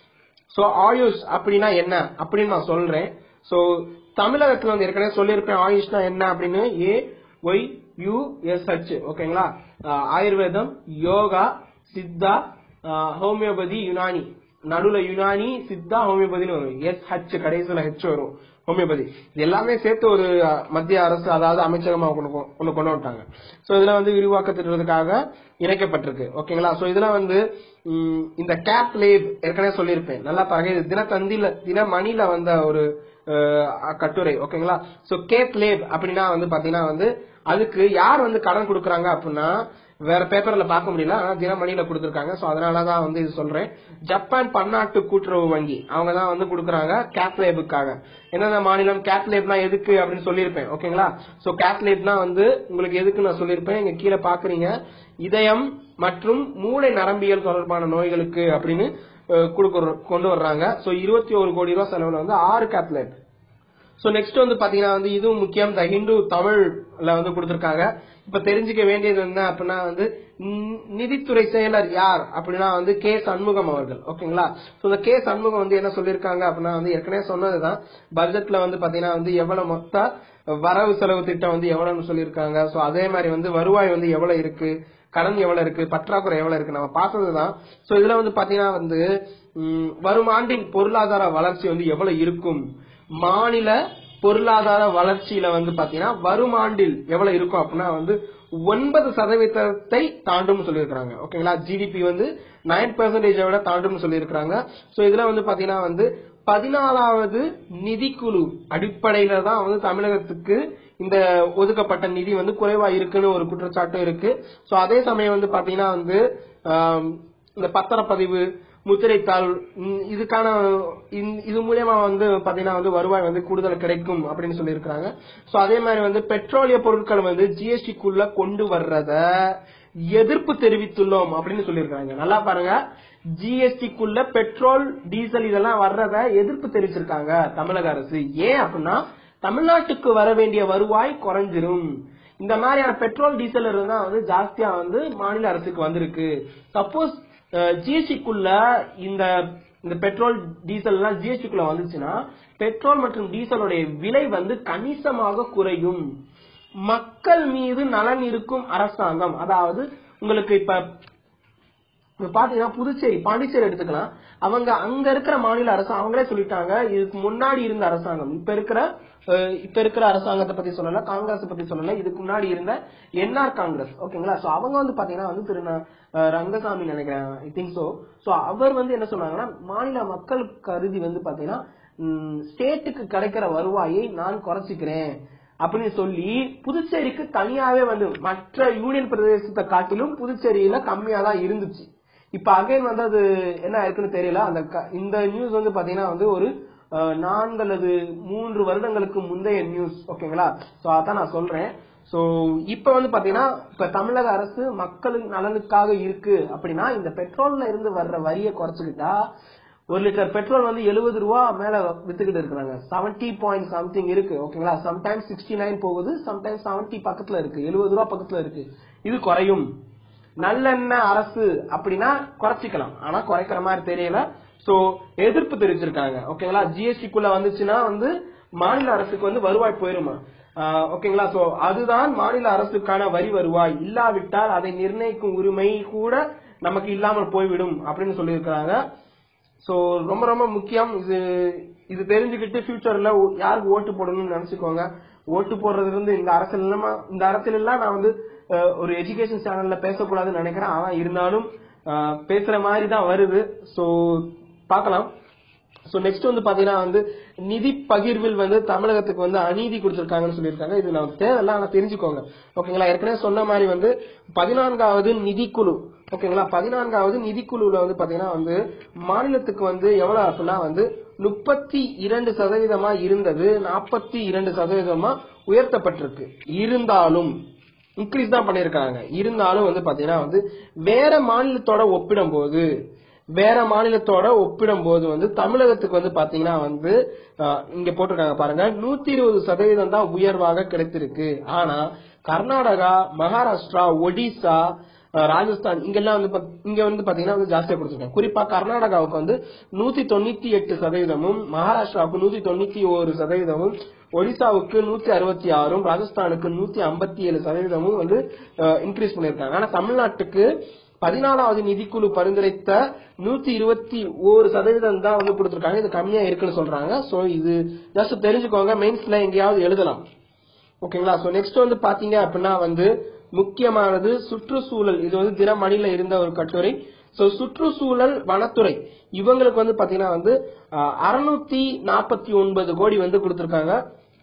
S3: சோ ஆயுஷ் அப்படின்னா என்ன அப்படின்னு நான் சொல்றேன் சோ தமிழகத்துல வந்து ஏற்கனவே சொல்லியிருப்பேன் ஆயுஷ்னா என்ன அப்படின்னு A Y U S H ஓகேங்களா அஹ், ஆயுர்வேதம் யோகா சித்தா அஹ், ஹோமியோபதி யுனானி நடுவுல யுனானி சித்தா ஹோமியோபதினு வரும் எஸ் ஹச் கடைசியில ஹெச் வரும் ஹோமியோபதி இது எல்லாமே சேர்த்து ஒரு அஹ், மத்திய அரசு அதாவது அமைச்சகமா கொண்டு கொ- கொண்டு கொண்டு வந்துட்டாங்க சோ இதுல வந்து விரிவாக்க திட்டத்துக்காக இணைக்கப்பட்டிருக்கு ஓகேங்களா சோ இதுல வந்து ம், இந்த கேப் லேப் ஏற்கனவே சொல்லியிருப்பேன் நல்லா பாருங்க இது தினத்தந்தில தினமணில வந்த ஒரு அஹ், கட்டுரை ஓகேங்களா சோ கேப் லேப் அப்படின்னா வந்து பாத்தீங்கன்னா வந்து அதுக்கு யார் வந்து கடன் கொடுக்கறாங்க அப்படின்னா வேற பேப்பர்ல பார்க்க முடியல ஆனா தினமணியில கொடுத்திருக்காங்க சோ அதனாலதான் வந்து இது சொல்றேன் ஜப்பான் பன்னாட்டு கூட்டுறவு வங்கி அவங்க தான் வந்து கொடுக்கறாங்க கேப்லேபுக்காக என்னென்ன மாநிலம் கேப்லேப்னா எதுக்கு அப்படின்னு சொல்லியிருப்பேன் ஓகேங்களா சோ கேப்லேப்னா வந்து உங்களுக்கு எதுக்கு நான் சொல்லியிருப்பேன் இங்க கீழே பாக்குறீங்க இதயம் மற்றும் மூளை நரம்பியல் தொடர்பான நோய்களுக்கு அப்படின்னு அஹ், கொடுக்கற- கொண்டு வர்றாங்க சோ இருபத்தி ஒரு கோடி ரூபாய் செலவுல வந்து ஆறு கேப்லேட் சோ நெக்ஸ்ட் வந்து பாத்தீங்கன்னா வந்து இதுவும் முக்கியம் த ஹிந்து தமிழ்ல வந்து கொடுத்திருக்காங்க இப்ப தெரிஞ்சுக்க வேண்டியது என்ன அப்படின்னா வந்து நி- நிதித்துறை செயலர் யார் அப்படின்னா வந்து கே சண்முகம் அவர்கள் ஓகேங்களா சோ இந்த கே சண்முகம் வந்து என்ன சொல்லியிருக்காங்க அப்படின்னா வந்து ஏற்கனவே சொன்னதுதான் பட்ஜெட்ல வந்து பாத்தீங்கன்னா வந்து எவ்வளவு மொத்த வரவு செலவு திட்டம் வந்து எவ்வளவுன்னு சொல்லியிருக்காங்க சோ அதே மாதிரி வந்து வருவாய் வந்து எவ்வளவு இருக்கு கடன் எவ்வளவு இருக்கு பற்றாக்குறை எவ்வளவு இருக்கு நம்ம பார்த்ததுதான் சோ இதுல வந்து பாத்தீங்கன்னா வந்து ம், வரும் ஆண்டின் பொருளாதார வளர்ச்சி வந்து எவ்வளவு இருக்கும் மாநில பொருளாதார வளர்ச்சியில வந்து பாத்தீங்கன்னா வரும் ஆண்டில் எவ்வளவு இருக்கும் அப்படின்னா வந்து ஒன்பது சதவீதத்தை தாண்டும் சொல்லியிருக்காங்க ஓகேங்களா ஜிடிபி வந்து நைன் பெர்சன்டேஜ் விட தாண்டும் சொல்லியிருக்காங்க சோ இதுல வந்து பாத்தீங்கன்னா வந்து பதினாலாவது நிதிக்குழு அடிப்படையில தான் வந்து தமிழகத்துக்கு இந்த ஒதுக்கப்பட்ட நிதி வந்து குறைவா இருக்குன்னு ஒரு குற்றச்சாட்டும் இருக்கு சோ அதே சமயம் வந்து பாத்தீங்கன்னா வந்து ஆம், இந்த பத்திரப்பதிவு முத்திரைத்தாள் ம், இதுக்கான இந்த- இது மூலியமா வந்து பாத்தீங்கன்னா வந்து வருவாய் வந்து கூடுதல் கிடைக்கும் அப்படின்னு சொல்லியிருக்காங்க சோ அதே மாதிரி வந்து பெட்ரோலிய பொருட்கள் வந்து ஜிஎஸ்டிக்குள்ள கொண்டு வர்றத எதிர்ப்பு தெரிவித்துள்ளோம் அப்படின்னு சொல்லியிருக்காங்க நல்லா பாருங்க ஜிஎஸ்டிக்குள்ள பெட்ரோல் டீசல் இதெல்லாம் வர்றத எதிர்ப்பு தெரிவிச்சிருக்காங்க தமிழக அரசு ஏன் அப்படின்னா தமிழ்நாட்டுக்கு வர வேண்டிய வருவாய் குறைஞ்சிரும் இந்த மாதிரியான பெட்ரோல் டீசல் இருந்தா வந்து ஜாஸ்தியா வந்து மாநில அரசுக்கு வந்திருக்கு சப்போஸ் ஜிஎஸ்டிக்குள்ள இந்த இந்த பெட்ரோல் டீசல் எல்லாம் ஜிஎஸ்டிக்குள்ள வந்துச்சுன்னா பெட்ரோல் மற்றும் டீசலுடைய விலை வந்து கணிசமாக குறையும் மக்கள் மீது நலன் இருக்கும் அரசாங்கம் அதாவது உங்களுக்கு இப்ப இப்ப பாத்தீங்கன்னா புதுச்சேரி பாண்டிச்சேரி எடுத்துக்கலாம் அவங்க அங்க இருக்கிற மாநில அரசு அவங்களே சொல்லிட்டாங்க இதுக்கு முன்னாடி இருந்த அரசாங்கம் இப்ப இருக்கிற அஹ், இப்ப இருக்கிற அரசாங்கத்தை பத்தி சொல்லல காங்கிரஸ் பத்தி சொல்லல இதுக்கு முன்னாடி இருந்த என்ஆர் காங்கிரஸ் ஓகேங்களா சோ அவங்க வந்து பாத்தீங்கன்னா வந்து திரு ந- அஹ், ரங்கசாமி நினைக்கிறேன் ஐ திங்க் சோ சோ அவர் வந்து என்ன சொன்னாங்கன்னா மாநில மக்கள் கருதி வந்து பாத்தீங்கன்னா ஸ்டேட்டுக்கு கிடைக்கிற வருவாயை நான் குறைச்சிக்கிறேன் அப்படின்னு சொல்லி புதுச்சேரிக்கு தனியாவே வந்து மற்ற யூனியன் பிரதேசத்தை காட்டிலும் புதுச்சேரியில கம்மியா தான் இருந்துச்சு இப்ப அகைன் வந்து அது என்ன இருக்குன்னு தெரியல அந்த க- இந்த நியூஸ் வந்து பாத்தீங்கன்னா வந்து ஒரு அஹ், நான்கு அல்லது மூன்று வருடங்களுக்கு முந்தைய நியூஸ் ஓகேங்களா சோ அதான் நான் சொல்றேன் சோ இப்ப வந்து பாத்தீங்கன்னா இப்ப தமிழக அரசு மக்களின் நலனுக்காக இருக்கு அப்படின்னா இந்த பெட்ரோல்ல இருந்து வர்ற வரியை குறைச்சுக்கிட்டா ஒரு லிட்டர் பெட்ரோல் வந்து எழுபது ரூபா மேல வித்துக்கிட்டு இருக்காங்க செவன்டி பாயிண்ட் சம்திங் இருக்கு ஓகேங்களா சம்டைம்ஸ் சிக்ஸ்டி நைன் போகுது சம்டைம்ஸ் செவன்டி பக்கத்துல இருக்கு எழுபது ரூபா பக்கத்துல இருக்கு இது குறையும் நல்லெண்ணெய் அரசு அப்படின்னா குறைச்சிக்கலாம் ஆனா குறைக்கிற மாதிரி தெரியல சோ எதிர்ப்பு தெரிவிச்சிருக்காங்க ஓகேங்களா ஜிஎஸ்டி குள்ள வந்துச்சுன்னா வந்து மாநில அரசுக்கு வந்து வருவாய் போயிருமா ஆஹ் ஓகேங்களா சோ அதுதான் மாநில அரசுக்கான வரி வருவாய் இல்லாவிட்டால் அதை நிர்ணயிக்கும் உரிமை கூட நமக்கு இல்லாமல் போய்விடும் அப்படின்னு சொல்லியிருக்கிறாங்க சோ ரொம்ப ரொம்ப முக்கியம் இது இது தெரிஞ்சுக்கிட்டு ஃபியூச்சர்ல யாருக்கு ஓட்டு போடணும்னு நினைச்சுக்கோங்க ஓட்டு போடுறது இருந்து இந்த அரசியல் இல்லாம இந்த அரசியல் எல்லாம் நான் வந்து அஹ், ஒரு எஜுகேஷன் சேனல்ல பேசக்கூடாதுன்னு நினைக்கிறேன் ஆனா இருந்தாலும் அஹ், பேசுற மாதிரி தான் வருது சோ பார்க்கலாம் சோ நெக்ஸ்ட் வந்து பாத்தீங்கன்னா வந்து நிதி பகிர்வில் வந்து தமிழகத்துக்கு வந்து அநீதி கொடுத்திருக்காங்கன்னு சொல்லியிருக்காங்க இது நமக்கு தேவையில்ல ஆனா தெரிஞ்சுக்கோங்க ஓகேங்களா ஏற்கனவே சொன்ன மாதிரி வந்து பதினான்காவது நிதிக்குழு ஓகேங்களா பதினான்காவது நிதிக்குழுல வந்து பாத்தீங்கன்னா வந்து மாநிலத்துக்கு வந்து எவ்வளவு அப்படின்னா வந்து முப்பத்தி இரண்டு சதவீதமா இருந்தது நாற்பத்தி இரண்டு சதவீதமா உயர்த்தப்பட்டிருக்கு இருந்தாலும் இன்க்ரீஸ் தான் பண்ணிருக்காங்க இருந்தாலும் வந்து பாத்தீங்கன்னா வந்து வேற மாநிலத்தோட ஒப்பிடும்போது வேற மாநிலத்தோட ஒப்பிடும்போது வந்து தமிழகத்துக்கு வந்து பாத்தீங்கன்னா வந்து அஹ், இங்க போட்டிருக்காங்க பாருங்க நூத்தி இருபது சதவீதம் தான் உயர்வாக கிடைத்திருக்கு ஆனா கர்நாடகா மகாராஷ்டிரா ஒடிசா அஹ், ராஜஸ்தான் இங்கெல்லாம் வந்து பாத்- இங்க வந்து பாத்தீங்கன்னா வந்து ஜாஸ்தியா கொடுத்திருக்காங்க குறிப்பா கர்நாடகாவுக்கு வந்து நூத்தி தொண்ணூத்தி எட்டு சதவீதமும் மகாராஷ்டிராவுக்கு நூத்தி தொண்ணூத்தி ஒரு சதவீதமும் ஒடிசாவுக்கு நூத்தி அறுபத்தி ஆறும் ராஜஸ்தானுக்கு நூத்தி ஐம்பத்தி ஏழு சதவீதமும் வந்து இன்க்ரீஸ் பண்ணிருக்காங்க ஆனா தமிழ்நாட்டுக்கு பதினாலாவது நிதிக்குழு பரிந்துரைத்த நூத்தி இருபத்தி ஒரு சதவீதம் தான் வந்து கொடுத்திருக்காங்க இது கம்மியா இருக்குன்னு சொல்றாங்க சோ இது ஜஸ்ட் தெரிஞ்சுக்கோங்க மெயின்ஸ்ல எங்கேயாவது எழுதலாம் ஓகேங்களா சோ நெக்ஸ்ட் வந்து பாத்தீங்க அப்படின்னா வந்து முக்கியமானது சுற்றுச்சூழல் இது வந்து தினமணில இருந்த ஒரு கட்டுரை சோ சுற்றுச்சூழல் வனத்துறை இவங்களுக்கு வந்து பாத்தீங்கன்னா வந்து அறுநூத்தி நாற்பத்தி ஒன்பது கோடி வந்து கொடுத்திருக்காங்க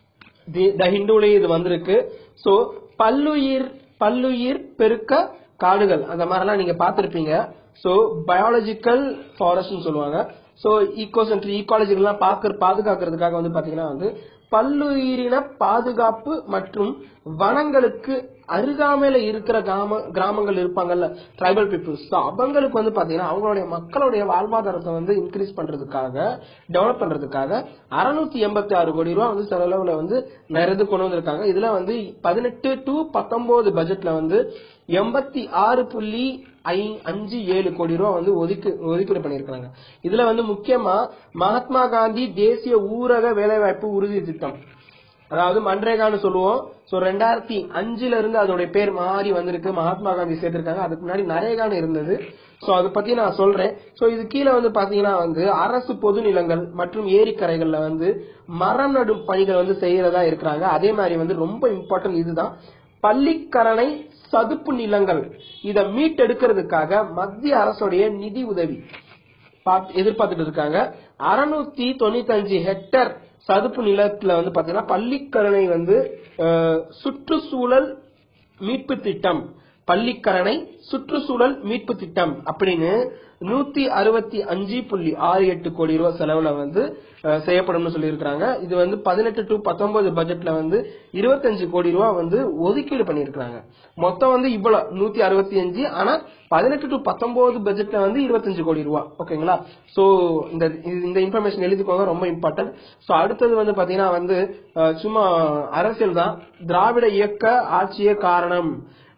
S3: தி- த ஹிந்துலயே இது வந்திருக்கு சோ பல்லுயிர் பல்லுயிர் பெருக்க காடுகள் அந்த மாதிரிலாம் நீங்க பார்த்திருப்பீங்க சோ பயாலஜிக்கல் ஃபாரஸ்ட்னு சொல்லுவாங்க சோ ஈகோசென்ட்ரி ஈகாலஜிக்கெல்லாம் பாக்க பாதுகாக்கிறதுக்காக வந்து பாத்தீங்கன்னா வந்து பல்லுயிரின பாதுகாப்பு மற்றும் வனங்களுக்கு அருகாமையில இருக்கிற கிராம கிராமங்கள் இருப்பாங்கல்ல ட்ரைபல் பீப்புள்ஸ் அவங்களுக்கு வந்து பாத்தீங்கன்னா அவங்களுடைய மக்களுடைய வாழ்வாதாரத்தை வந்து இன்க்ரீஸ் பண்றதுக்காக டெவலப் பண்றதுக்காக அறுநூத்தி எண்பத்தி ஆறு கோடி ரூபாய் வந்து செலவுல வந்து நிறைய கொண்டு வந்திருக்காங்க இதுல வந்து பதினெட்டு டு பத்தொன்பது பட்ஜெட்ல வந்து எண்பத்தி ஆறு புள்ளி ஐ- அஞ்சு ஏழு கோடி ரூபாய் வந்து ஒதுக்கு ஒதுக்கீடு பண்ணிருக்காங்க இதுல வந்து முக்கியமா மகாத்மா காந்தி தேசிய ஊரக வேலைவாய்ப்பு உறுதி திட்டம் அதாவது மன்ரேகான்னு சொல்லுவோம் சோ ரெண்டாயிரத்தி அஞ்சுல இருந்து அதோட பேர் மாறி வந்திருக்கு மகாத்மா காந்தி சேர்த்திருக்காங்க அதுக்கு முன்னாடி நரேகான்னு இருந்தது சோ அதை பத்தி நான் சொல்றேன் சோ இது கீழே வந்து பாத்தீங்கன்னா வந்து அரசு பொது நிலங்கள் மற்றும் ஏரிக்கரைகள்ல வந்து மரம் நடும் பணிகள் வந்து செய்யறதா இருக்கிறாங்க அதே மாதிரி வந்து ரொம்ப இம்பார்ட்டன்ட் இதுதான் பள்ளிக்கரணை சதுப்பு நிலங்கள் இத மீட்டெடுக்கிறதுக்காக மத்திய அரசுடைய நிதி உதவி பாத்- எதிர்பார்த்துட்டு இருக்காங்க அறுநூத்தி தொண்ணூத்தி அஞ்சு ஹெக்டர் சதுப்பு நிலத்துல வந்து பாத்தீங்கன்னா பள்ளிக்கரணை வந்து அஹ், சுற்றுச்சூழல் மீட்பு திட்டம் பள்ளிக்கரணை சுற்றுச்சூழல் மீட்பு திட்டம் அப்படின்னு நூத்தி அறுபத்தி அஞ்சு புள்ளி ஆறு எட்டு கோடி ரூபாய் செலவுல வந்து அஹ், செய்யப்படும்னு சொல்லியிருக்காங்க இது வந்து பதினெட்டு டு பத்தொன்பது பட்ஜெட்ல வந்து இருபத்தஞ்சு கோடி ரூபாய் வந்து ஒதுக்கீடு பண்ணியிருக்காங்க மொத்தம் வந்து இவ்வளவு நூத்தி அறுபத்தி அஞ்சு ஆனா பதினெட்டு டு பத்தொன்பது பட்ஜெட்ல வந்து இருபத்தஞ்சு கோடி ரூபாய் ஓகேங்களா சோ இந்த இது- இந்த இன்ஃபர்மேஷன் எழுதிக்கோங்க ரொம்ப இம்பார்ட்டன்ட் சோ அடுத்தது வந்து பாத்தீங்கன்னா வந்து அஹ், சும்மா அரசியல் தான் திராவிட இயக்க ஆட்சியே காரணம்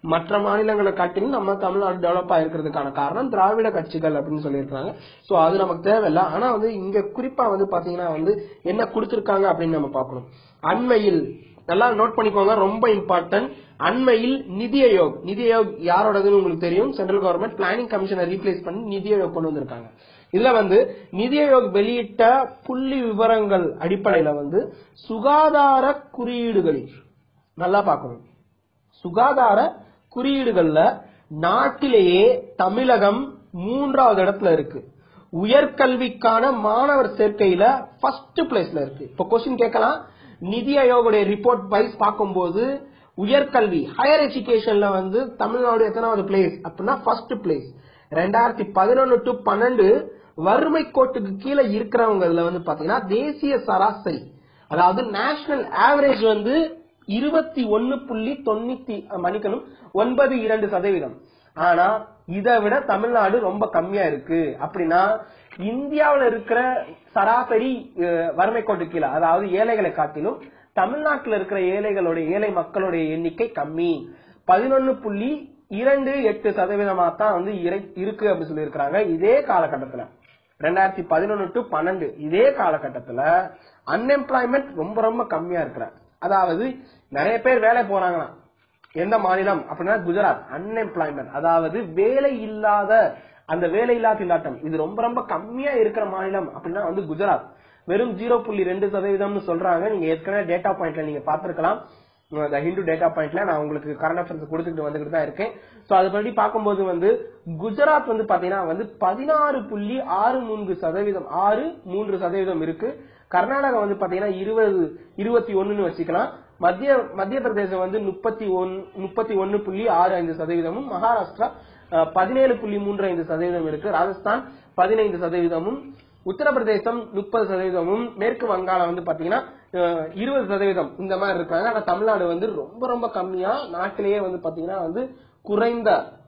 S3: மற்ற மாநிலங்களை காட்டிலும் நம்ம தமிழ்நாடு டெவலப் ஆயிருக்கிறதுக்கான காரணம் திராவிட கட்சிகள் அப்படின்னு சொல்லியிருக்காங்க சோ அது நமக்கு தேவையில்லை ஆனா வந்து இங்க குறிப்பா வந்து பாத்தீங்கன்னா வந்து என்ன கொடுத்திருக்காங்க அப்படின்னு நம்ம பார்க்கணும் அண்மையில் நல்லா நோட் பண்ணிக்கோங்க ரொம்ப இம்பார்ட்டன்ட் அண்மையில் நிதி ஆயோக் நிதி ஆயோக் யாரோடதுன்னு உங்களுக்கு தெரியும் சென்ட்ரல் கவர்மெண்ட் பிளானிங் கமிஷனை ரீப்ளேஸ் பண்ணி நிதி ஆயோக் கொண்டு வந்திருக்காங்க இதுல வந்து நிதி ஆயோக் வெளியிட்ட புள்ளி விவரங்கள் அடிப்படையில வந்து சுகாதார குறியீடுகளில் நல்லா பார்க்கணும் சுகாதார குறியீடுகள்ல நாட்டிலேயே தமிழகம் மூன்றாவது இடத்துல இருக்கு உயர்கல்விக்கான மாணவர் சேர்க்கையில ஃபர்ஸ்ட் பிளேஸ்ல இருக்கு இப்ப கொஸ்டின் கேட்கலாம் நிதி ஆயோகுடைய ரிப்போர்ட் வைஸ் பார்க்கும்போது உயர்கல்வி ஹையர் எஜுகேஷன்ல வந்து தமிழ்நாடு எத்தனாவது பிளேஸ் அப்படின்னா ஃபர்ஸ்ட் பிளேஸ் ரெண்டாயிரத்தி பதினொன்னு டு பன்னெண்டு வறுமை கோட்டுக்கு கீழே இருக்கிறவங்கல வந்து பாத்தீங்கன்னா தேசிய சராசரி அதாவது நேஷனல் ஆவரேஜ் வந்து இருபத்தி ஒன்னு புள்ளி தொண்ணூத்தி மன்னிக்கணும் ஒன்பது இரண்டு சதவீதம் ஆனா இதை விட தமிழ்நாடு ரொம்ப கம்மியா இருக்கு அப்படின்னா இந்தியாவுல இருக்கிற சராசரி அஹ், வறுமை கோட்டு கீழே அதாவது ஏழைகளை காட்டிலும் தமிழ்நாட்டுல இருக்கிற ஏழைகளுடைய ஏழை மக்களுடைய எண்ணிக்கை கம்மி பதினொன்னு புள்ளி இரண்டு எட்டு சதவீதமா தான் வந்து இறை- இருக்கு அப்படி சொல்லியிருக்கிறாங்க இதே காலகட்டத்துல ரெண்டாயிரத்தி பதினொன்னு டு பன்னெண்டு இதே காலகட்டத்துல அன்எம்ப்ளாய்மெண்ட் ரொம்ப ரொம்ப கம்மியா இருக்கிற அதாவது நிறைய பேர் வேலை போறாங்களாம் எந்த மாநிலம் அப்படின்னா குஜராத் அன்எம்ப்ளாய்மெண்ட் அதாவது வேலை இல்லாத அந்த வேலை இல்லா திண்டாட்டம் இது ரொம்ப ரொம்ப கம்மியா இருக்கிற மாநிலம் அப்படின்னா வந்து குஜராத் வெறும் ஜீரோ புள்ளி ரெண்டு சதவீதம்னு சொல்றாங்க நீங்க ஏற்கனவே டேட்டா பாயிண்ட்ல நீங்க பார்த்திருக்கலாம் த ஹிந்து டேட்டா பாயிண்ட்ல நான் உங்களுக்கு கரண்ட் அஃபேர்ஸ் கொடுத்துட்டு வந்துகிட்டு தான் இருக்கேன் சோ அதுபடி பார்க்கும்போது வந்து குஜராத் வந்து பாத்தீங்கன்னா வந்து பதினாறு புள்ளி ஆறு மூன்று சதவீதம் ஆறு மூன்று சதவீதம் இருக்கு கர்நாடகா வந்து பாத்தீங்கன்னா இருபது இருபத்தி ஒண்ணுன்னு வச்சுக்கலாம் மத்திய மத்திய பிரதேசம் வந்து முப்பத்தி ஒன் முப்பத்தி ஒன்னு புள்ளி ஆறு ஐந்து சதவீதமும் மகாராஷ்டிரா பதினேழு புள்ளி மூன்று ஐந்து சதவீதம் இருக்கு ராஜஸ்தான் பதினைந்து சதவீதமும் உத்தரப்பிரதேசம் முப்பது சதவீதமும் மேற்கு வங்காளம் வந்து பாத்தீங்கன்னா இருபது சதவீதம் இந்த மாதிரி இருக்காங்க ஆனா தமிழ்நாடு வந்து ரொம்ப ரொம்ப கம்மியா நாட்டிலேயே வந்து பாத்தீங்கன்னா வந்து குறைந்த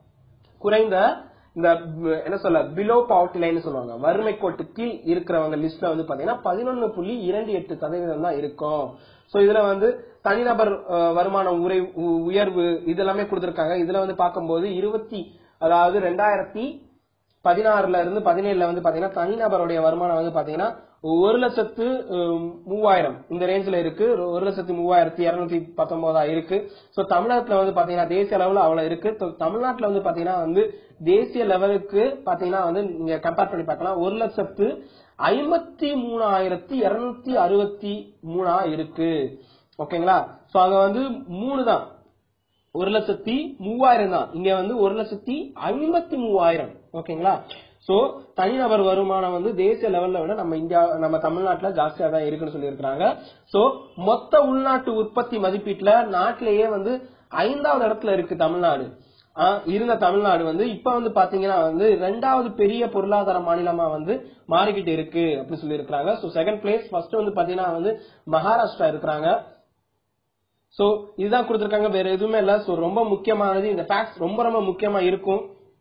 S3: குறைந்த இந்த ப்- என்ன சொல்ல பிலோ பாவர்ட்டி லைன் சொல்லுவாங்க வறுமை கோட்டு கீழ் இருக்கிறவங்க லிஸ்ட்ல வந்து பாத்தீங்கன்னா பதினொன்னு புள்ளி இரண்டு எட்டு சதவீதம் தான் இருக்கும் சோ இதுல வந்து தனிநபர் அஹ், வருமான உரை உ- உயர்வு இதெல்லாமே கொடுத்திருக்காங்க இதுல வந்து பார்க்கும்போது இருபத்தி அதாவது ரெண்டாயிரத்தி பதினாறுல இருந்து பதினேழுல வந்து பாத்தீங்கன்னா தனிநபருடைய வருமானம் வந்து பாத்தீங்கன்னா ஒரு லட்சத்து அஹ், மூவாயிரம் இந்த ரேஞ்சில இருக்கு ஒரு லட்சத்து மூவாயிரத்தி இருநூத்தி பத்தொன்பதா இருக்கு சோ தமிழகத்துல வந்து பாத்தீங்கன்னா தேசிய அளவுல அவ்வளவு இருக்கு So, தமிழ்நாட்டுல வந்து பாத்தீங்கன்னா வந்து தேசிய லெவலுக்கு பாத்தீங்கன்னா வந்து நீங்க கம்பேர் பண்ணி பார்க்கலாம் ஒரு லட்சத்து ஐம்பத்தி மூணாயிரத்தி இருநூத்தி அறுபத்தி மூணா இருக்கு ஓகேங்களா சோ அங்க வந்து மூணு தான் ஒரு லட்சத்தி மூவாயிரம் தான் இங்க வந்து ஒரு லட்சத்தி ஐம்பத்தி மூவாயிரம் ஓகேங்களா சோ தனிநபர் வருமானம் வந்து தேசிய லெவல்ல விட நம்ம இந்தியா நம்ம தமிழ்நாட்டுல ஜாஸ்தியா தான் இருக்குன்னு சொல்லியிருக்காங்க சோ மொத்த உள்நாட்டு உற்பத்தி மதிப்பீட்டுல நாட்டிலேயே வந்து ஐந்தாவது இடத்துல இருக்கு தமிழ்நாடு ஆ, இருந்த தமிழ்நாடு வந்து இப்ப வந்து பாத்தீங்கன்னா வந்து ரெண்டாவது பெரிய பொருளாதார மாநிலமா வந்து மாறிக்கிட்டு இருக்கு அப்படின்னு சொல்லி இருக்காங்க சோ செகண்ட் பிளேஸ் ஃபர்ஸ்ட் வந்து பாத்தீங்கன்னா வந்து மகாராஷ்டிரா இருக்கிறாங்க சோ இதுதான் கொடுத்திருக்காங்க வேற எதுவுமே இல்ல சோ ரொம்ப முக்கியமானது இந்த ஃபேக்ட்ஸ் ரொம்ப ரொம்ப முக்கியமா இருக்கும்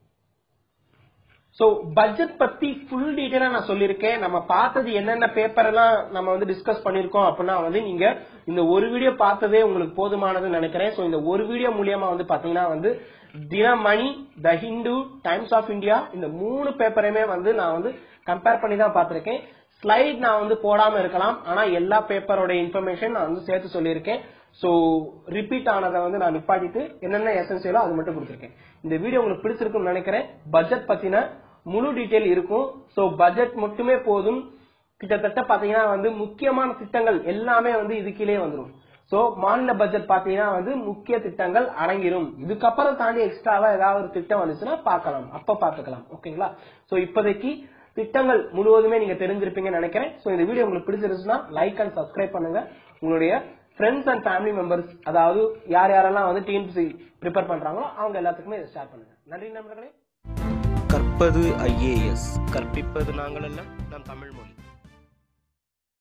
S3: சோ பட்ஜெட் பத்தி ஃபுல் டீடைலா நான் சொல்லியிருக்கேன் நம்ம பார்த்தது என்னென்ன பேப்பர் எல்லாம் நம்ம வந்து டிஸ்கஸ் பண்ணிருக்கோம் அப்படின்னா வந்து நீங்க இந்த ஒரு வீடியோ பார்த்ததே உங்களுக்கு போதுமானதுன்னு நினைக்கிறேன் சோ இந்த ஒரு வீடியோ மூலியமா வந்து பாத்தீங்கன்னா வந்து Dinamani the Hindu Times of India இந்த மூணு பேப்பரையுமே வந்து நான் வந்து கம்பேர் பண்ணி தான் பார்த்திருக்கேன் ஸ்லைட் நான் வந்து போடாம இருக்கலாம் ஆனா எல்லா பேப்பரோட இன்ஃபர்மேஷன் நான் வந்து சேர்த்து சொல்லியிருக்கேன் சோ ரிப்பீட் ஆனதை வந்து நான் நிப்பாட்டிட்டு என்னென்ன எசென்சியலோ அது மட்டும் கொடுத்திருக்கேன் இந்த வீடியோ உங்களுக்கு பிடிச்சிருக்கும்னு நினைக்கிறேன் பட்ஜெட் பத்தின முழு டீடைல் இருக்கும் சோ பட்ஜெட் மட்டுமே போதும் கிட்டத்தட்ட பாத்தீங்கன்னா வந்து முக்கியமான திட்டங்கள் எல்லாமே வந்து இது கீழே வந்துரும் சோ மாநில பட்ஜெட் பாத்தீங்கன்னா வந்து முக்கிய திட்டங்கள் அடங்கிரும் இதுக்கப்புறம் தாண்டி எக்ஸ்ட்ராவா ஏதாவது ஒரு திட்டம் வந்துச்சுன்னா பார்க்கலாம் அப்ப பாத்துக்கலாம் ஓகேங்களா சோ இப்போதைக்கு திட்டங்கள் முழுவதுமே நீங்க தெரிஞ்சிருப்பீங்கன்னு நினைக்கிறேன் சோ இந்த வீடியோ உங்களுக்கு பிடிச்சிருச்சுன்னா லைக் அண்ட் சப்ஸ்கிரைப் பண்ணுங்க உங்களுடைய ஃப்ரெண்ட்ஸ் அண்ட் ஃபேமிலி மெம்பர்ஸ் அதாவது யார் யாரெல்லாம் வந்து டிஎன்பிசி ப்ரிப்பேர் பண்றாங்களோ அவங்க எல்லாத்துக்குமே இதை ஷேர் பண்ணுங்க நன்றி நண்பர்களே
S1: கற்பது ஐஏஎஸ் கற்பிப்பது நாங்கள் அல்ல நம் தமிழ் மொழி